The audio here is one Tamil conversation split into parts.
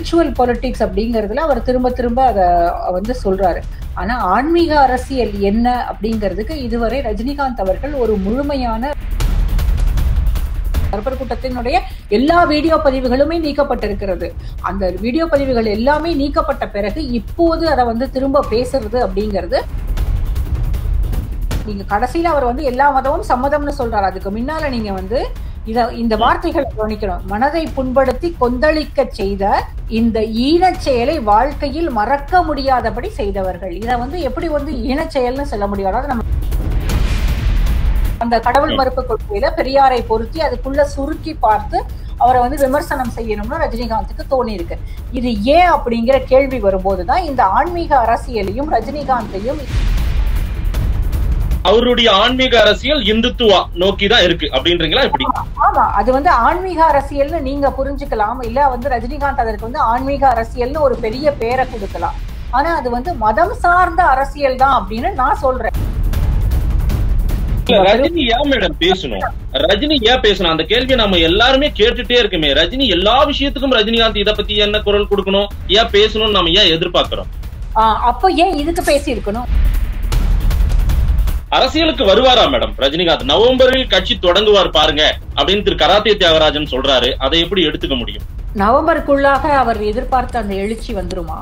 ஸ்பிரிச்சுவல் பொலிட்டிக்ஸ் அப்படிங்கறதுல அவர் திரும்ப திரும்ப அதை வந்து சொல்றாரு ஆனா ஆன்மீக அரசியல் என்ன அப்படிங்கிறதுக்கு இதுவரை ரஜினிகாந்த் அவர்கள் ஒரு முழுமையான கருப்பர் கூட்டத்தினுடைய எல்லா வீடியோ பதிவுகளுமே நீக்கப்பட்டிருக்கிறது அந்த வீடியோ பதிவுகள் எல்லாமே நீக்கப்பட்ட பிறகு இப்போது அதை வந்து திரும்ப பேசுறது அப்படிங்கிறது நீங்க கடைசியில அவர் வந்து எல்லா மதமும் சம்மதம்னு சொல்றாரு அதுக்கு முன்னால நீங்க வந்து இத இந்த வார்த்தைகளை கவனிக்கணும் மனதை புண்படுத்தி கொந்தளிக்க செய்த இந்த ஈனச் செயலை வாழ்க்கையில் மறக்க முடியாதபடி செய்தவர்கள் இத வந்து எப்படி வந்து ஈனச் செயல்னு சொல்ல முடியும் அதாவது நம்ம அந்த கடவுள் மறுப்பு கொள்கையில பெரியாரை பொருத்தி அதுக்குள்ள சுருக்கி பார்த்து அவரை வந்து விமர்சனம் செய்யணும்னு ரஜினிகாந்துக்கு தோணி இருக்கு இது ஏன் அப்படிங்கிற கேள்வி வரும்போதுதான் இந்த ஆன்மீக அரசியலையும் ரஜினிகாந்தையும் அவருடைய ஆன்மீக அரசியல் இந்துத்துவா நோக்கி தான் இருக்கு அப்படின்றீங்களா எப்படி ஆமா அது வந்து ஆன்மீக அரசியல்னு நீங்க புரிஞ்சுக்கலாம் இல்ல வந்து ரஜினிகாந்த் அதற்கு வந்து ஆன்மீக அரசியல்னு ஒரு பெரிய பேரை கொடுக்கலாம் ஆனா அது வந்து மதம் சார்ந்த அரசியல் தான் அப்படின்னு நான் சொல்றேன் ரஜினி ஏன் மேடம் பேசணும் ரஜினி ஏன் பேசணும் அந்த கேள்வியை நம்ம எல்லாருமே கேட்டுட்டே இருக்குமே ரஜினி எல்லா விஷயத்துக்கும் ரஜினிகாந்த் இத பத்தி என்ன குரல் கொடுக்கணும் ஏன் பேசணும்னு நம்ம ஏன் எதிர்பார்க்கிறோம் அப்போ ஏன் இதுக்கு பேசி இருக்கணும் அரசியலுக்கு வருவாரா மேடம் ரஜினிகாந்த் நவம்பரில் கட்சி தொடங்குவார் பாருங்க அப்படின்னு திரு கராத்தே தியாகராஜன் சொல்றாரு அதை எப்படி எடுத்துக்க முடியும் நவம்பருக்குள்ளாக அவர் எதிர்பார்த்த அந்த எழுச்சி வந்துருமா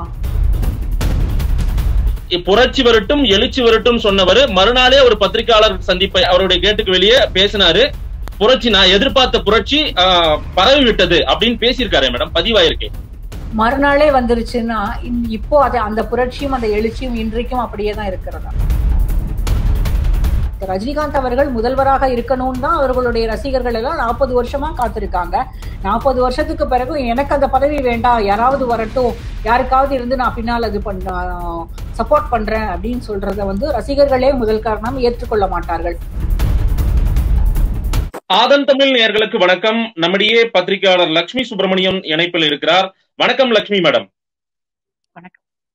புரட்சி வரட்டும் எழுச்சி வரட்டும் சொன்னவர் மறுநாளே ஒரு பத்திரிகையாளர் சந்திப்பை அவருடைய கேட்டுக்கு வெளியே பேசினாரு புரட்சி நான் எதிர்பார்த்த புரட்சி பரவி விட்டது அப்படின்னு பேசியிருக்காரு மேடம் பதிவாயிருக்கேன் மறுநாளே வந்துருச்சுன்னா இப்போ அது அந்த புரட்சியும் அந்த எழுச்சியும் இன்றைக்கும் அப்படியே தான் இருக்கிறதா ரஜினிகாந்த் அவர்கள் முதல்வராக இருக்கணும்னு தான் அவர்களுடைய ரசிகர்கள் எல்லாம் நாற்பது வருஷமா காத்திருக்காங்க நாற்பது வருஷத்துக்கு பிறகு எனக்கு அந்த பதவி வேண்டாம் யாராவது வரட்டும் யாருக்காவது இருந்து நான் பின்னால் அது பண்ண சப்போர்ட் பண்றேன் அப்படின்னு சொல்றத வந்து ரசிகர்களே முதல் காரணம் ஏற்றுக்கொள்ள மாட்டார்கள் ஆதன் தமிழ் நேர்களுக்கு வணக்கம் நம்முடைய பத்திரிகையாளர் லட்சுமி சுப்பிரமணியம் இணைப்பில் இருக்கிறார் வணக்கம் லட்சுமி மேடம் வணக்கம்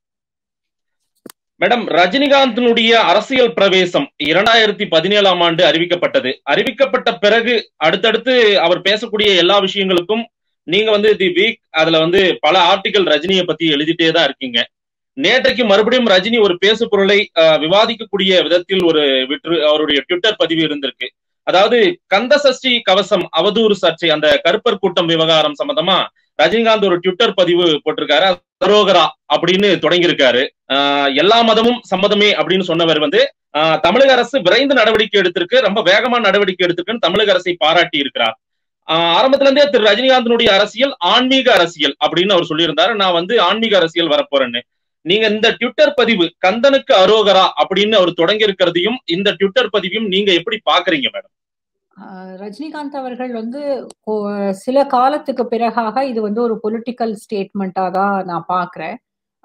மேடம் ரஜினிகாந்தினுடைய அரசியல் பிரவேசம் இரண்டாயிரத்தி பதினேழாம் ஆண்டு அறிவிக்கப்பட்டது அறிவிக்கப்பட்ட பிறகு அடுத்தடுத்து அவர் பேசக்கூடிய எல்லா விஷயங்களுக்கும் நீங்க வந்து தி வீக் அதுல வந்து பல ஆர்டிகல் ரஜினியை பத்தி எழுதிட்டே தான் இருக்கீங்க நேற்றைக்கு மறுபடியும் ரஜினி ஒரு பேசு பொருளை விவாதிக்கக்கூடிய விதத்தில் ஒரு விற்று அவருடைய ட்விட்டர் பதிவு இருந்திருக்கு அதாவது கந்த சஷ்டி கவசம் அவதூறு சர்ச்சை அந்த கருப்பர் கூட்டம் விவகாரம் சம்பந்தமா ரஜினிகாந்த் ஒரு ட்விட்டர் பதிவு போட்டிருக்காரு அரோகரா அப்படின்னு தொடங்கியிருக்காரு எல்லா மதமும் சம்மதமே அப்படின்னு சொன்னவர் வந்து தமிழக அரசு விரைந்து நடவடிக்கை எடுத்திருக்கு ரொம்ப வேகமா நடவடிக்கை எடுத்திருக்குன்னு தமிழக அரசை பாராட்டி இருக்கிறார் ஆரம்பத்துல இருந்தே திரு ரஜினிகாந்தனுடைய அரசியல் ஆன்மீக அரசியல் அப்படின்னு அவர் சொல்லியிருந்தாரு நான் வந்து ஆன்மீக அரசியல் வரப்போறேன்னு நீங்க இந்த ட்விட்டர் பதிவு கந்தனுக்கு அரோகரா அப்படின்னு அவர் தொடங்கி இருக்கிறதையும் இந்த ட்விட்டர் பதிவையும் நீங்க எப்படி பாக்குறீங்க மேடம் ரஜினிகாந்த் அவர்கள் வந்து சில காலத்துக்கு பிறகாக இது வந்து ஒரு பொலிட்டிக்கல் ஸ்டேட்மெண்டா தான் நான் பாக்குறேன்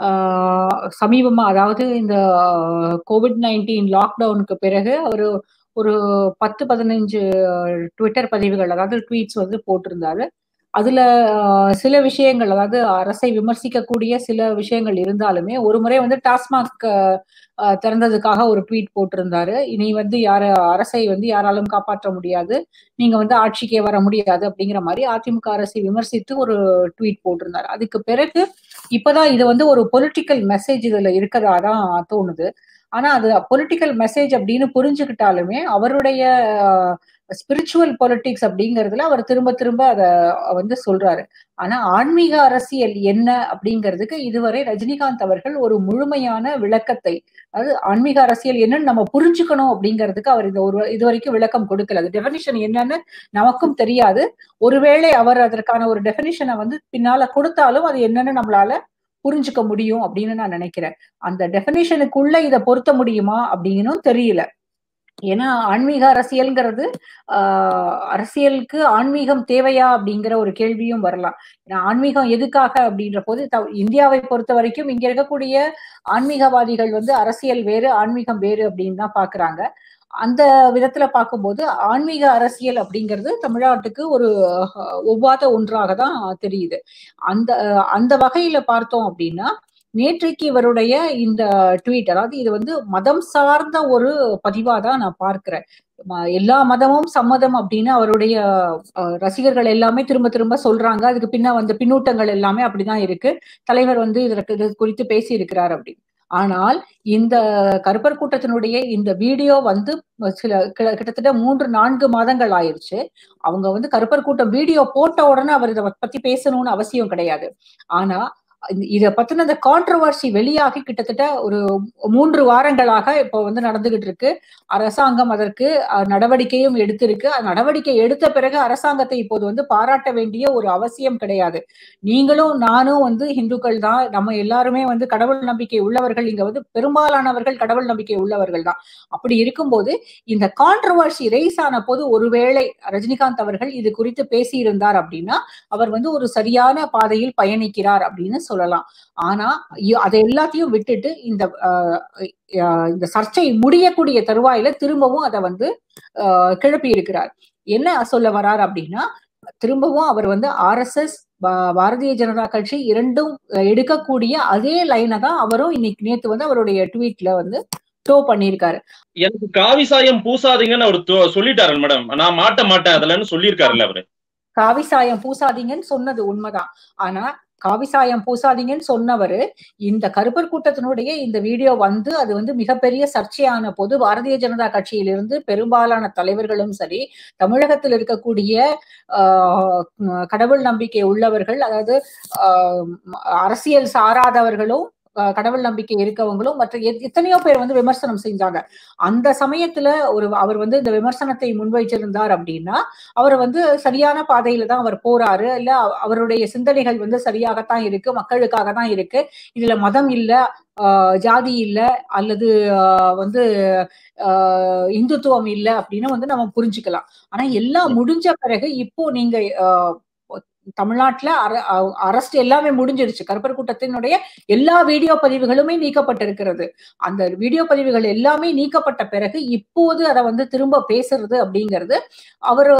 சமீபமா அதாவது இந்த கோவிட் நைன்டீன் லாக்டவுனுக்கு பிறகு அவர் ஒரு பத்து பதினஞ்சு ட்விட்டர் பதிவுகள் அதாவது ட்வீட்ஸ் வந்து போட்டிருந்தாரு அதுல சில விஷயங்கள் அதாவது அரசை விமர்சிக்கக்கூடிய சில விஷயங்கள் இருந்தாலுமே ஒரு முறை வந்து டாஸ்மாக் திறந்ததுக்காக ஒரு ட்வீட் போட்டிருந்தாரு இனி வந்து யார அரசை வந்து யாராலும் காப்பாற்ற முடியாது நீங்க வந்து ஆட்சிக்கே வர முடியாது அப்படிங்கிற மாதிரி அதிமுக அரசை விமர்சித்து ஒரு ட்வீட் போட்டிருந்தாரு அதுக்கு பிறகு இப்பதான் இது வந்து ஒரு பொலிட்டிக்கல் மெசேஜ் இதுல இருக்கதா தான் தோணுது ஆனா அது பொலிட்டிக்கல் மெசேஜ் அப்படின்னு புரிஞ்சுக்கிட்டாலுமே அவருடைய ஸ்பிரிச்சுவல் பொலிட்டிக்ஸ் அப்படிங்கறதுல அவர் திரும்ப திரும்ப அதை வந்து சொல்றாரு ஆனா ஆன்மீக அரசியல் என்ன அப்படிங்கிறதுக்கு இதுவரை ரஜினிகாந்த் அவர்கள் ஒரு முழுமையான விளக்கத்தை அதாவது ஆன்மீக அரசியல் என்னன்னு நம்ம புரிஞ்சுக்கணும் அப்படிங்கிறதுக்கு அவர் இந்த ஒரு இது வரைக்கும் விளக்கம் கொடுக்கல அது டெபினிஷன் என்னன்னு நமக்கும் தெரியாது ஒருவேளை அவர் அதற்கான ஒரு டெபினிஷனை வந்து பின்னால கொடுத்தாலும் அது என்னன்னு நம்மளால புரிஞ்சுக்க முடியும் அப்படின்னு நான் நினைக்கிறேன் அந்த டெபினிஷனுக்குள்ள இதை பொருத்த முடியுமா அப்படின்னும் தெரியல ஏன்னா ஆன்மீக அரசியல்ங்கிறது ஆஹ் அரசியலுக்கு ஆன்மீகம் தேவையா அப்படிங்கிற ஒரு கேள்வியும் வரலாம் ஏன்னா ஆன்மீகம் எதுக்காக அப்படின்ற போது இந்தியாவை பொறுத்த வரைக்கும் இங்க இருக்கக்கூடிய ஆன்மீகவாதிகள் வந்து அரசியல் வேறு ஆன்மீகம் வேறு அப்படின்னு தான் பாக்குறாங்க அந்த விதத்துல பார்க்கும்போது ஆன்மீக அரசியல் அப்படிங்கிறது தமிழ்நாட்டுக்கு ஒரு ஒவ்வாத ஒன்றாக தான் தெரியுது அந்த அந்த வகையில பார்த்தோம் அப்படின்னா நேற்றைக்கு இவருடைய இந்த ட்வீட் அதாவது இது வந்து மதம் சார்ந்த ஒரு பதிவா தான் நான் பார்க்கிறேன் ம- எல்லா மதமும் சம்மதம் அப்படின்னு அவருடைய அஹ், ரசிகர்கள் எல்லாமே திரும்ப திரும்ப சொல்றாங்க அதுக்கு பின்ன வந்த பின்னூட்டங்கள் எல்லாமே அப்படிதான் இருக்கு தலைவர் வந்து இதற்கு இது குறித்து பேசி இருக்கிறார் அப்படின்னு ஆனால் இந்த கருப்பர் கூட்டத்தினுடைய இந்த வீடியோ வந்து சில கிட்ட- கிட்டத்தட்ட மூன்று நான்கு மாதங்கள் ஆயிருச்சு அவங்க வந்து கருப்பர் கூட்டம் வீடியோ போட்ட உடனே அவர் இதை பத்தி பேசணும்னு அவசியம் கிடையாது ஆனா இந்த- இத பத்தின அந்த கான்ட்ரவர்சி வெளியாகி கிட்டத்தட்ட ஒரு மூன்று வாரங்களாக இப்போ வந்து நடந்துகிட்டு இருக்கு அரசாங்கம் அதற்கு அஹ், நடவடிக்கையும் எடுத்திருக்கு அந்த நடவடிக்கை எடுத்த பிறகு அரசாங்கத்தை இப்போது வந்து பாராட்ட வேண்டிய ஒரு அவசியம் கிடையாது நீங்களும் நானும் வந்து இந்துக்கள் தான் நம்ம எல்லாருமே வந்து கடவுள் நம்பிக்கை உள்ளவர்கள் இங்க வந்து பெரும்பாலானவர்கள் கடவுள் நம்பிக்கை உள்ளவர்கள் தான் அப்படி இருக்கும்போது இந்த கான்ட்ரவர்சி ரைஸ் ஆன போது ஒருவேளை ரஜினிகாந்த் அவர்கள் இது குறித்து பேசியிருந்தார் அப்படின்னா அவர் வந்து ஒரு சரியான பாதையில் பயணிக்கிறார் அப்படின்னு சொல்லலாம் ஆனா இ- அதை எல்லாத்தையும் விட்டுட்டு இந்த அஹ், அஹ், இந்த சர்ச்சை முடியக்கூடிய தருவாயில திரும்பவும் அதை வந்து அஹ், கிளப்பி இருக்கிறார் என்ன சொல்ல வரார் அப்படின்னா திரும்பவும் அவர் வந்து ஆர்எஸ்எஸ் பாரதிய ஜனதா கட்சி இரண்டும் அஹ், எடுக்கக்கூடிய அதே லைனை தான் அவரும் இன்னைக்கு நேத்து வந்து அவருடைய ட்வீட்ல வந்து டோ பண்ணியிருக்காரு எனக்கு காவி சாயம் பூசாதீங்கன்னு அவர் தொ- சொல்லிட்டாரு மேடம் நான் மாட்ட மாட்டேன் அதுலன்னு சொல்லியிருக்காருல்ல அவரு காவி சாயம் பூசாதீங்கன்னு சொன்னது உண்மைதான் ஆனா காவி சாயம் பூசாதீங்கன்னு சொன்னவரு இந்த கருப்பர் கூட்டத்தினுடைய இந்த வீடியோ வந்து அது வந்து மிகப்பெரிய சர்ச்சையான போது பாரதிய ஜனதா கட்சியிலிருந்து பெரும்பாலான தலைவர்களும் சரி தமிழகத்தில் இருக்கக்கூடிய ஆஹ், கடவுள் நம்பிக்கை உள்ளவர்கள் அதாவது ஆஹ், அரசியல் சாராதவர்களும் ஆஹ், கடவுள் நம்பிக்கை இருக்கவங்களும் மற்ற எத்- எத்தனையோ பேர் வந்து விமர்சனம் செஞ்சாங்க அந்த சமயத்துல ஒரு அவர் வந்து இந்த விமர்சனத்தை முன்வைச்சிருந்தார் அப்படின்னா அவர் வந்து சரியான பாதையில தான் அவர் போறாரு இல்ல அவ- அவருடைய சிந்தனைகள் வந்து சரியாகத்தான் இருக்கு மக்களுக்காக தான் இருக்கு இதுல மதம் இல்ல ஆஹ் ஜாதி இல்ல அல்லது ஆஹ் வந்து ஆஹ் இந்துத்துவம் இல்ல அப்படின்னு வந்து நம்ம புரிஞ்சுக்கலாம் ஆனா எல்லாம் முடிஞ்ச பிறகு இப்போ நீங்க ஆஹ் தமிழ்நாட்டுல அரஸ்ட் எல்லாமே முடிஞ்சிருச்சு கருப்பர் கூட்டத்தினுடைய எல்லா வீடியோ பதிவுகளுமே நீக்கப்பட்டிருக்கிறது அந்த வீடியோ பதிவுகள் எல்லாமே நீக்கப்பட்ட பிறகு இப்போது அதை வந்து திரும்ப பேசுறது அப்படிங்கிறது அவர்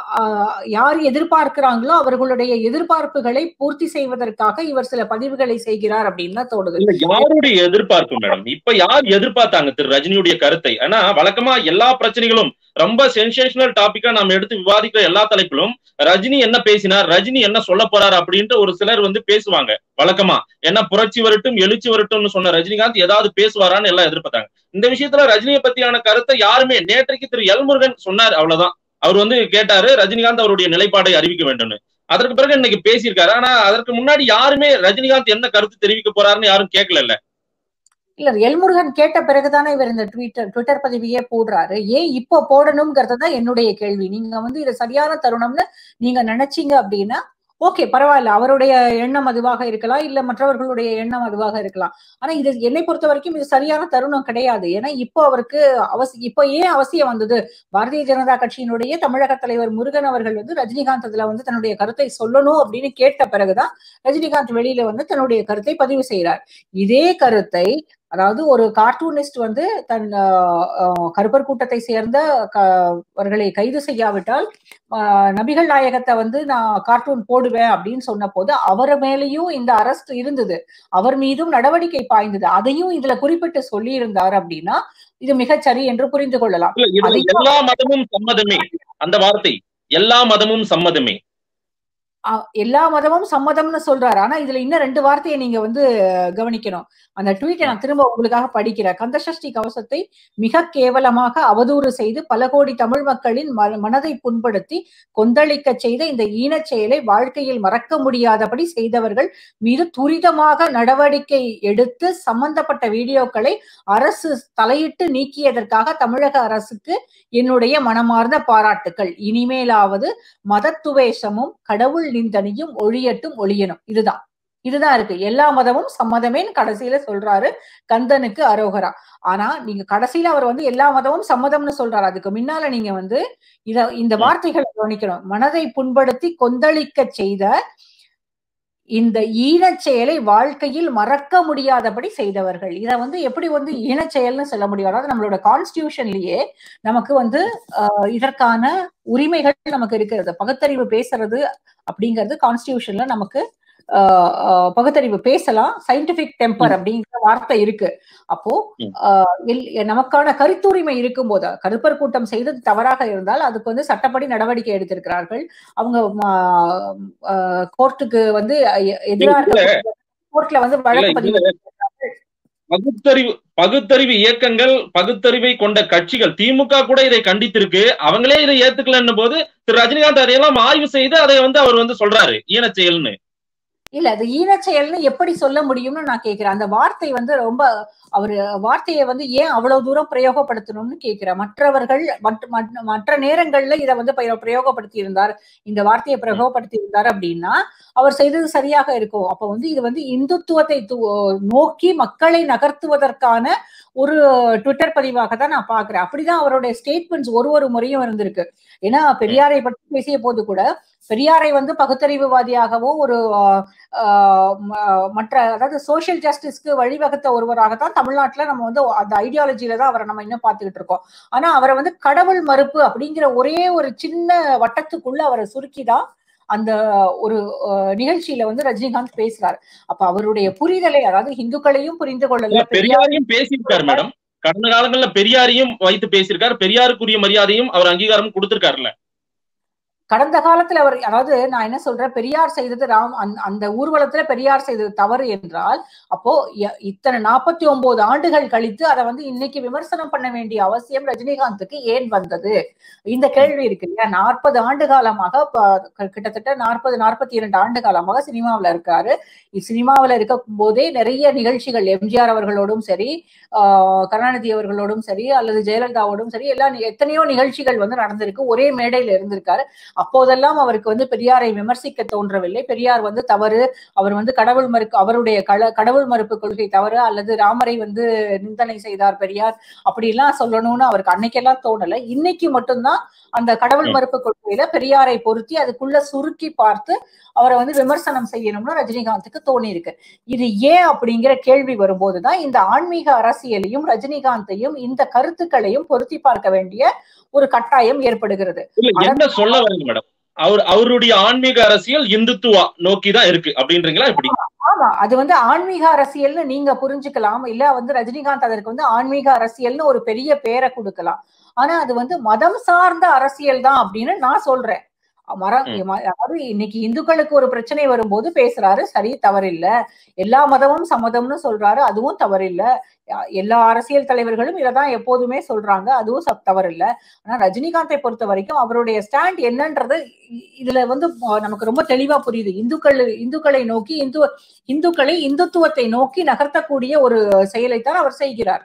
யார் எதிர்பார்க்கிறாங்களோ அவர்களுடைய எதிர்பார்ப்புகளை பூர்த்தி செய்வதற்காக இவர் சில பதிவுகளை செய்கிறார் அப்படின்னு தான் தோணுது இல்ல யாருடைய எதிர்பார்ப்பு மேடம் இப்ப யார் எதிர்பார்த்தாங்க திரு ரஜினியுடைய கருத்தை ஆனா வழக்கமா எல்லா பிரச்சனைகளும் ரொம்ப சென்சேஷனல் டாபிக்கா நாம எடுத்து விவாதிக்கிற எல்லா தலைப்பிலும் ரஜினி என்ன பேசினார் ரஜினி என்ன சொல்ல போறார் அப்படின்ட்டு ஒரு சிலர் வந்து பேசுவாங்க வழக்கமா என்ன புரட்சி வரட்டும் எழுச்சி வரட்டும்னு சொன்ன ரஜினிகாந்த் ஏதாவது பேசுவாரான்னு எல்லாம் எதிர்பார்த்தாங்க இந்த விஷயத்துல ரஜினியை பத்தியான கருத்தை யாருமே நேற்றைக்கு திரு எல்முருகன் சொன்னார் அவ்வளவுதான் அவர் வந்து கேட்டாரு ரஜினிகாந்த் அவருடைய நிலைப்பாடை அறிவிக்க வேண்டும்னு அதற்கு பிறகு இன்னைக்கு பேசியிருக்காரு ஆனா அதற்கு முன்னாடி யாருமே ரஜினிகாந்த் என்ன கருத்து தெரிவிக்க போறாருன்னு யாரும் கேட்கல இல்ல எல்முருகன் கேட்ட பிறகுதானே இவர் இந்த ட்விட்டர் ட்விட்டர் பதிவையே போடுறாரு ஏன் இப்போ போடணுங்கிறது தான் என்னுடைய கேள்வி நீங்க வந்து இது சரியான தருணம்னு நீங்க நினைச்சீங்க அப்படின்னா ஓகே பரவாயில்ல அவருடைய எண்ணம் அதுவாக இருக்கலாம் இல்ல மற்றவர்களுடைய எண்ணம் அதுவாக இருக்கலாம் ஆனா இது என்னை பொறுத்த வரைக்கும் இது சரியான தருணம் கிடையாது ஏன்னா இப்போ அவருக்கு அவசி இப்போ ஏன் அவசியம் வந்தது பாரதிய ஜனதா கட்சியினுடைய தமிழக தலைவர் முருகன் அவர்கள் வந்து ரஜினிகாந்த் அதுல வந்து தன்னுடைய கருத்தை சொல்லணும் அப்படின்னு கேட்ட பிறகுதான் ரஜினிகாந்த் வெளியில வந்து தன்னுடைய கருத்தை பதிவு செய்கிறார் இதே கருத்தை அதாவது ஒரு கார்ட்டூனிஸ்ட் வந்து தன் கருப்பர் கூட்டத்தை சேர்ந்த அவர்களை கைது செய்யாவிட்டால் நபிகள் நாயகத்தை வந்து நான் கார்ட்டூன் போடுவேன் அப்படின்னு சொன்ன போது அவர் மேலேயும் இந்த அரஸ்ட் இருந்தது அவர் மீதும் நடவடிக்கை பாய்ந்தது அதையும் இதுல குறிப்பிட்டு சொல்லி இருந்தார் அப்படின்னா இது மிகச்சரி என்று புரிந்து கொள்ளலாம் எல்லா மதமும் சம்மதமே அந்த வார்த்தை எல்லா மதமும் சம்மதமே எல்லா மதமும் சம்மதம்னு சொல்றாரு ஆனா இதுல இன்னும் ரெண்டு வார்த்தையை நீங்க வந்து கவனிக்கணும் அந்த ட்வீட்டை நான் திரும்ப உங்களுக்காக படிக்கிறேன் கந்தசஷ்டி கவசத்தை மிக கேவலமாக அவதூறு செய்து பல கோடி தமிழ் மக்களின் மனதை புண்படுத்தி கொந்தளிக்க செய்த இந்த ஈனச் செயலை வாழ்க்கையில் மறக்க முடியாதபடி செய்தவர்கள் மீது துரிதமாக நடவடிக்கை எடுத்து சம்பந்தப்பட்ட வீடியோக்களை அரசு தலையிட்டு நீக்கியதற்காக தமிழக அரசுக்கு என்னுடைய மனமார்ந்த பாராட்டுக்கள் இனிமேலாவது மதத்துவேஷமும் கடவுள் நிந்தனையும் ஒழியட்டும் ஒழியணும் இதுதான் இதுதான் இருக்கு எல்லா மதமும் சம்மதமேன்னு கடைசியில சொல்றாரு கந்தனுக்கு அரோகரா ஆனா நீங்க கடைசியில அவர் வந்து எல்லா மதமும் சம்மதம்னு சொல்றாரு அதுக்கு முன்னால நீங்க வந்து இத இந்த வார்த்தைகளை கவனிக்கணும் மனதை புண்படுத்தி கொந்தளிக்க செய்த இந்த ஈனச் செயலை வாழ்க்கையில் மறக்க முடியாதபடி செய்தவர்கள் இத வந்து எப்படி வந்து ஈனச் செயல்னு சொல்ல முடியும் அதாவது நம்மளோட கான்ஸ்டியூஷன்லயே நமக்கு வந்து இதற்கான உரிமைகள் நமக்கு இருக்கிறது பகுத்தறிவு பேசுறது அப்படிங்கிறது கான்ஸ்டியூஷன்ல நமக்கு பகுத்தறிவு பேசலாம் சயின்டிபிக் டெம்பர் அப்படிங்கிற வார்த்தை இருக்கு அப்போ நமக்கான கருத்துரிமை இருக்கும் போது கருப்பர் கூட்டம் செய்தது தவறாக இருந்தால் அதுக்கு வந்து சட்டப்படி நடவடிக்கை எடுத்திருக்கிறார்கள் அவங்க கோர்ட்டுக்கு வந்து எதிராக கோர்ட்ல வந்து வழக்கு பதிவு பகுத்தறிவு பகுத்தறிவு இயக்கங்கள் பகுத்தறிவை கொண்ட கட்சிகள் திமுக கூட இதை கண்டித்திருக்கு அவங்களே இதை ஏத்துக்கலன்னும் போது திரு ரஜினிகாந்த் அதையெல்லாம் ஆய்வு செய்து அதை வந்து அவர் வந்து சொல்றாரு ஈனச்செயல்னு இல்ல அது ஈனச்செயல்னு எப்படி சொல்ல முடியும்னு நான் கேக்குறேன் அந்த வார்த்தை வந்து ரொம்ப அவர் வார்த்தையை வந்து ஏன் அவ்வளவு தூரம் பிரயோகப்படுத்தணும்னு கேட்கிறேன் மற்றவர்கள் மற்ற நேரங்கள்ல இதை வந்து பிரயோகப்படுத்தி இருந்தார் இந்த வார்த்தையை பிரயோகப்படுத்தி இருந்தார் அப்படின்னா அவர் செய்தது சரியாக இருக்கும் அப்ப வந்து இது வந்து இந்துத்துவத்தை நோக்கி மக்களை நகர்த்துவதற்கான ஒரு ட்விட்டர் பதிவாக தான் நான் பாக்குறேன் அப்படிதான் அவருடைய ஸ்டேட்மெண்ட்ஸ் ஒரு ஒரு முறையும் இருந்திருக்கு ஏன்னா பெரியாரை பற்றி பேசிய போது கூட பெரியாரை வந்து பகுத்தறிவுவாதியாகவோ ஒரு மற்ற அதாவது சோசியல் ஜஸ்டிஸ்க்கு வழிவகுத்த ஒருவராகத்தான் தமிழ்நாட்டுல நம்ம வந்து அந்த ஐடியாலஜியில தான் அவரை நம்ம இன்னும் பார்த்துக்கிட்டு இருக்கோம் ஆனா அவரை வந்து கடவுள் மறுப்பு அப்படிங்கிற ஒரே ஒரு சின்ன வட்டத்துக்குள்ள அவரை சுருக்கிதான் அந்த ஒரு நிகழ்ச்சியில வந்து ரஜினிகாந்த் பேசுறாரு அப்ப அவருடைய புரிதலை அதாவது இந்துக்களையும் புரிந்து கொள்ளல பெரியாரையும் பேசியிருக்காரு மேடம் கடந்த காலங்கள்ல பெரியாரையும் வைத்து பேசியிருக்காரு பெரியாருக்குரிய மரியாதையும் அவர் அங்கீகாரம் கொடுத்திருக்காருல்ல கடந்த காலத்துல அவர் அதாவது நான் என்ன சொல்றேன் பெரியார் செய்தது ராம் அந்த ஊர்வலத்துல பெரியார் செய்தது தவறு என்றால் அப்போ இத்தனை நாற்பத்தி ஒன்பது ஆண்டுகள் கழித்து அதை வந்து இன்னைக்கு விமர்சனம் பண்ண வேண்டிய அவசியம் ரஜினிகாந்துக்கு ஏன் வந்தது இந்த கேள்வி இருக்கு இல்லையா நாற்பது ஆண்டு காலமாக கிட்டத்தட்ட நாற்பது நாற்பத்தி இரண்டு ஆண்டு காலமாக சினிமாவில் இருக்காரு சினிமாவில் இருக்கும் போதே நிறைய நிகழ்ச்சிகள் எம்ஜிஆர் அவர்களோடும் சரி கருணாநிதி அவர்களோடும் சரி அல்லது ஜெயலலிதாவோடும் சரி எல்லாம் எத்தனையோ நிகழ்ச்சிகள் வந்து நடந்திருக்கு ஒரே மேடையில இருந்திருக்காரு அப்போதெல்லாம் அவருக்கு வந்து பெரியாரை விமர்சிக்க தோன்றவில்லை பெரியார் வந்து தவறு அவர் வந்து கடவுள் மறுப்பு அவருடைய கடவுள் மறுப்பு கொள்கை தவறு அல்லது ராமரை வந்து நிந்தனை செய்தார் பெரியார் அப்படிலாம் சொல்லணும்னு அவருக்கு அன்னைக்கெல்லாம் தோணல இன்னைக்கு மட்டும்தான் அந்த கடவுள் மறுப்பு கொள்கையில பெரியாரை பொருத்தி அதுக்குள்ள சுருக்கி பார்த்து அவரை வந்து விமர்சனம் செய்யணும்னு ரஜினிகாந்துக்கு தோணி இருக்கு இது ஏன் அப்படிங்கிற கேள்வி வரும்போதுதான் இந்த ஆன்மீக அரசியலையும் ரஜினிகாந்தையும் இந்த கருத்துக்களையும் பொருத்தி பார்க்க வேண்டிய ஒரு கட்டாயம் ஏற்படுகிறது என்ன சொல்ல வருங்க மேடம் அவர் அவருடைய ஆன்மீக அரசியல் இந்துத்துவா நோக்கி தான் இருக்கு அப்படின்றீங்களா எப்படி ஆமா அது வந்து ஆன்மீக அரசியல்னு நீங்க புரிஞ்சுக்கலாம் இல்ல வந்து ரஜினிகாந்த் அதற்கு வந்து ஆன்மீக அரசியல்னு ஒரு பெரிய பேரை கொடுக்கலாம் ஆனா அது வந்து மதம் சார்ந்த அரசியல் தான் அப்படின்னு நான் சொல்றேன் மரம் அதாவது இன்னைக்கு இந்துக்களுக்கு ஒரு பிரச்சனை வரும்போது பேசுறாரு சரி தவறில்ல எல்லா மதமும் சம்மதம்னு சொல்றாரு அதுவும் தவறில்ல எல்லா அரசியல் தலைவர்களும் இதைதான் எப்போதுமே சொல்றாங்க அதுவும் தவறில்ல ஆனா ரஜினிகாந்தை பொறுத்த வரைக்கும் அவருடைய ஸ்டாண்ட் என்னன்றது இதுல வந்து நமக்கு ரொம்ப தெளிவா புரியுது இந்துக்கள் இந்துக்களை நோக்கி இந்து இந்துக்களை இந்துத்துவத்தை நோக்கி நகர்த்தக்கூடிய ஒரு செயலைத்தான் அவர் செய்கிறார்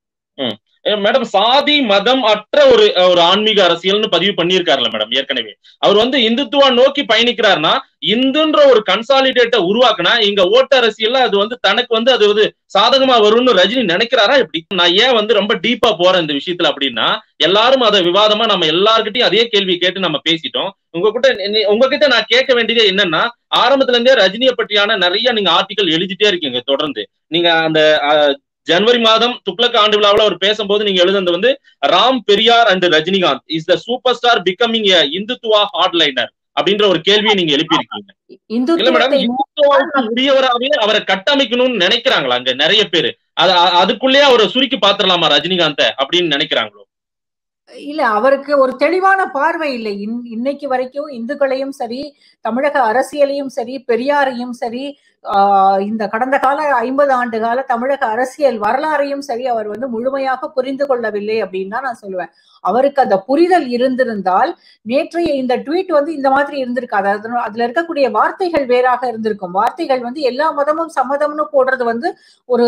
மேடம் சாதி மதம் அற்ற ஒரு ஒரு ஆன்மீக அரசியல்னு பதிவு பண்ணியிருக்காருல்ல மேடம் ஏற்கனவே அவர் வந்து இந்துத்துவா நோக்கி பயணிக்கிறாருன்னா இந்துன்ற ஒரு கன்சாலிடேட்டை உருவாக்குனா இங்க ஓட்டு அரசியல்ல அது வந்து தனக்கு வந்து அது வந்து சாதகமா வரும்னு ரஜினி நினைக்கிறாரா எப்படி நான் ஏன் வந்து ரொம்ப டீப்பா போறேன் இந்த விஷயத்துல அப்படின்னா எல்லாரும் அதை விவாதமா நம்ம எல்லார்கிட்டயும் அதே கேள்வி கேட்டு நம்ம பேசிட்டோம் உங்ககிட்ட உங்ககிட்ட நான் கேட்க வேண்டியது என்னன்னா ஆரம்பத்துல இருந்தே ரஜினியை பற்றியான நிறைய நீங்க ஆர்டிகல் எழுதிட்டே இருக்கீங்க தொடர்ந்து நீங்க அந்த ஜனவரி மாதம் துக்ளக் ஆண்டு விழாவில் அவர் பேசும்போது நீங்க எழுதுனது வந்து Ram Periyar and Rajinikanth is the super star becoming Hindutva hardliner அப்படின்ற ஒரு கேள்வியை நீங்க எழுப்பியிருக்கீங்க இல்ல மேடம் இந்துத்துவாவுக்கு உரியவராகவே அவரை கட்டமைக்கணும்னு நினைக்கிறாங்களா அங்க நிறைய பேரு அது அதுக்குள்ளேயே அவரை சுருக்கி பாத்திரலாமா ரஜினிகாந்த அப்படின்னு நினைக்கிறாங்களோ இல்ல அவருக்கு ஒரு தெளிவான பார்வை இல்லை இன்னைக்கு வரைக்கும் இந்துக்களையும் சரி தமிழக அரசியலையும் சரி பெரியாரையும் சரி இந்த கடந்த கால ஐம்பது ஆண்டு கால தமிழக அரசியல் வரலாறையும் சரி அவர் வந்து முழுமையாக புரிந்து கொள்ளவில்லை அப்படின்னு தான் நான் சொல்லுவேன் அவருக்கு அந்த புரிதல் இருந்திருந்தால் நேற்றைய இந்த ட்வீட் வந்து இந்த மாதிரி இருந்திருக்காது அதுல இருக்கக்கூடிய வார்த்தைகள் வேறாக இருந்திருக்கும் வார்த்தைகள் வந்து எல்லா மதமும் சம்மதம்னு போடுறது வந்து ஒரு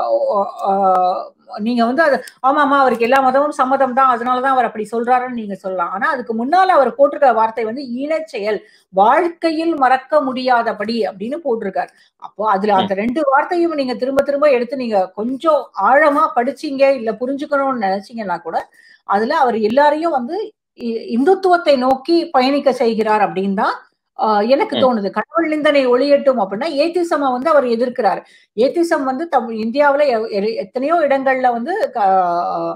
நீங்க வந்து அது ஆமா ஆமா அவருக்கு எல்லா மதமும் சம்மதம் தான் அதனாலதான் அவர் அப்படி சொல்றாருன்னு நீங்க சொல்லலாம் ஆனா அதுக்கு முன்னால அவர் போட்டிருக்கிற வார்த்தை வந்து ஈனச்செயல் வாழ்க்கையில் மறக்க முடியாதபடி அப்படின்னு போட்டிருக்காரு அப்போ அதுல அந்த ரெண்டு வார்த்தையும் நீங்க திரும்ப திரும்ப எடுத்து நீங்க கொஞ்சம் ஆழமா படிச்சீங்க இல்ல புரிஞ்சுக்கணும்னு நினைச்சீங்கன்னா கூட அதுல அவர் எல்லாரையும் வந்து இந்துத்துவத்தை நோக்கி பயணிக்க செய்கிறார் அப்படின்னு தான் எனக்கு தோணுது கடவுள் நிந்தனை ஒளியட்டும் அப்படின்னா ஏத்திசம வந்து அவர் எதிர்க்கிறார் ஏத்திசம் வந்து தம் இந்தியாவில எத்தனையோ இடங்கள்ல வந்து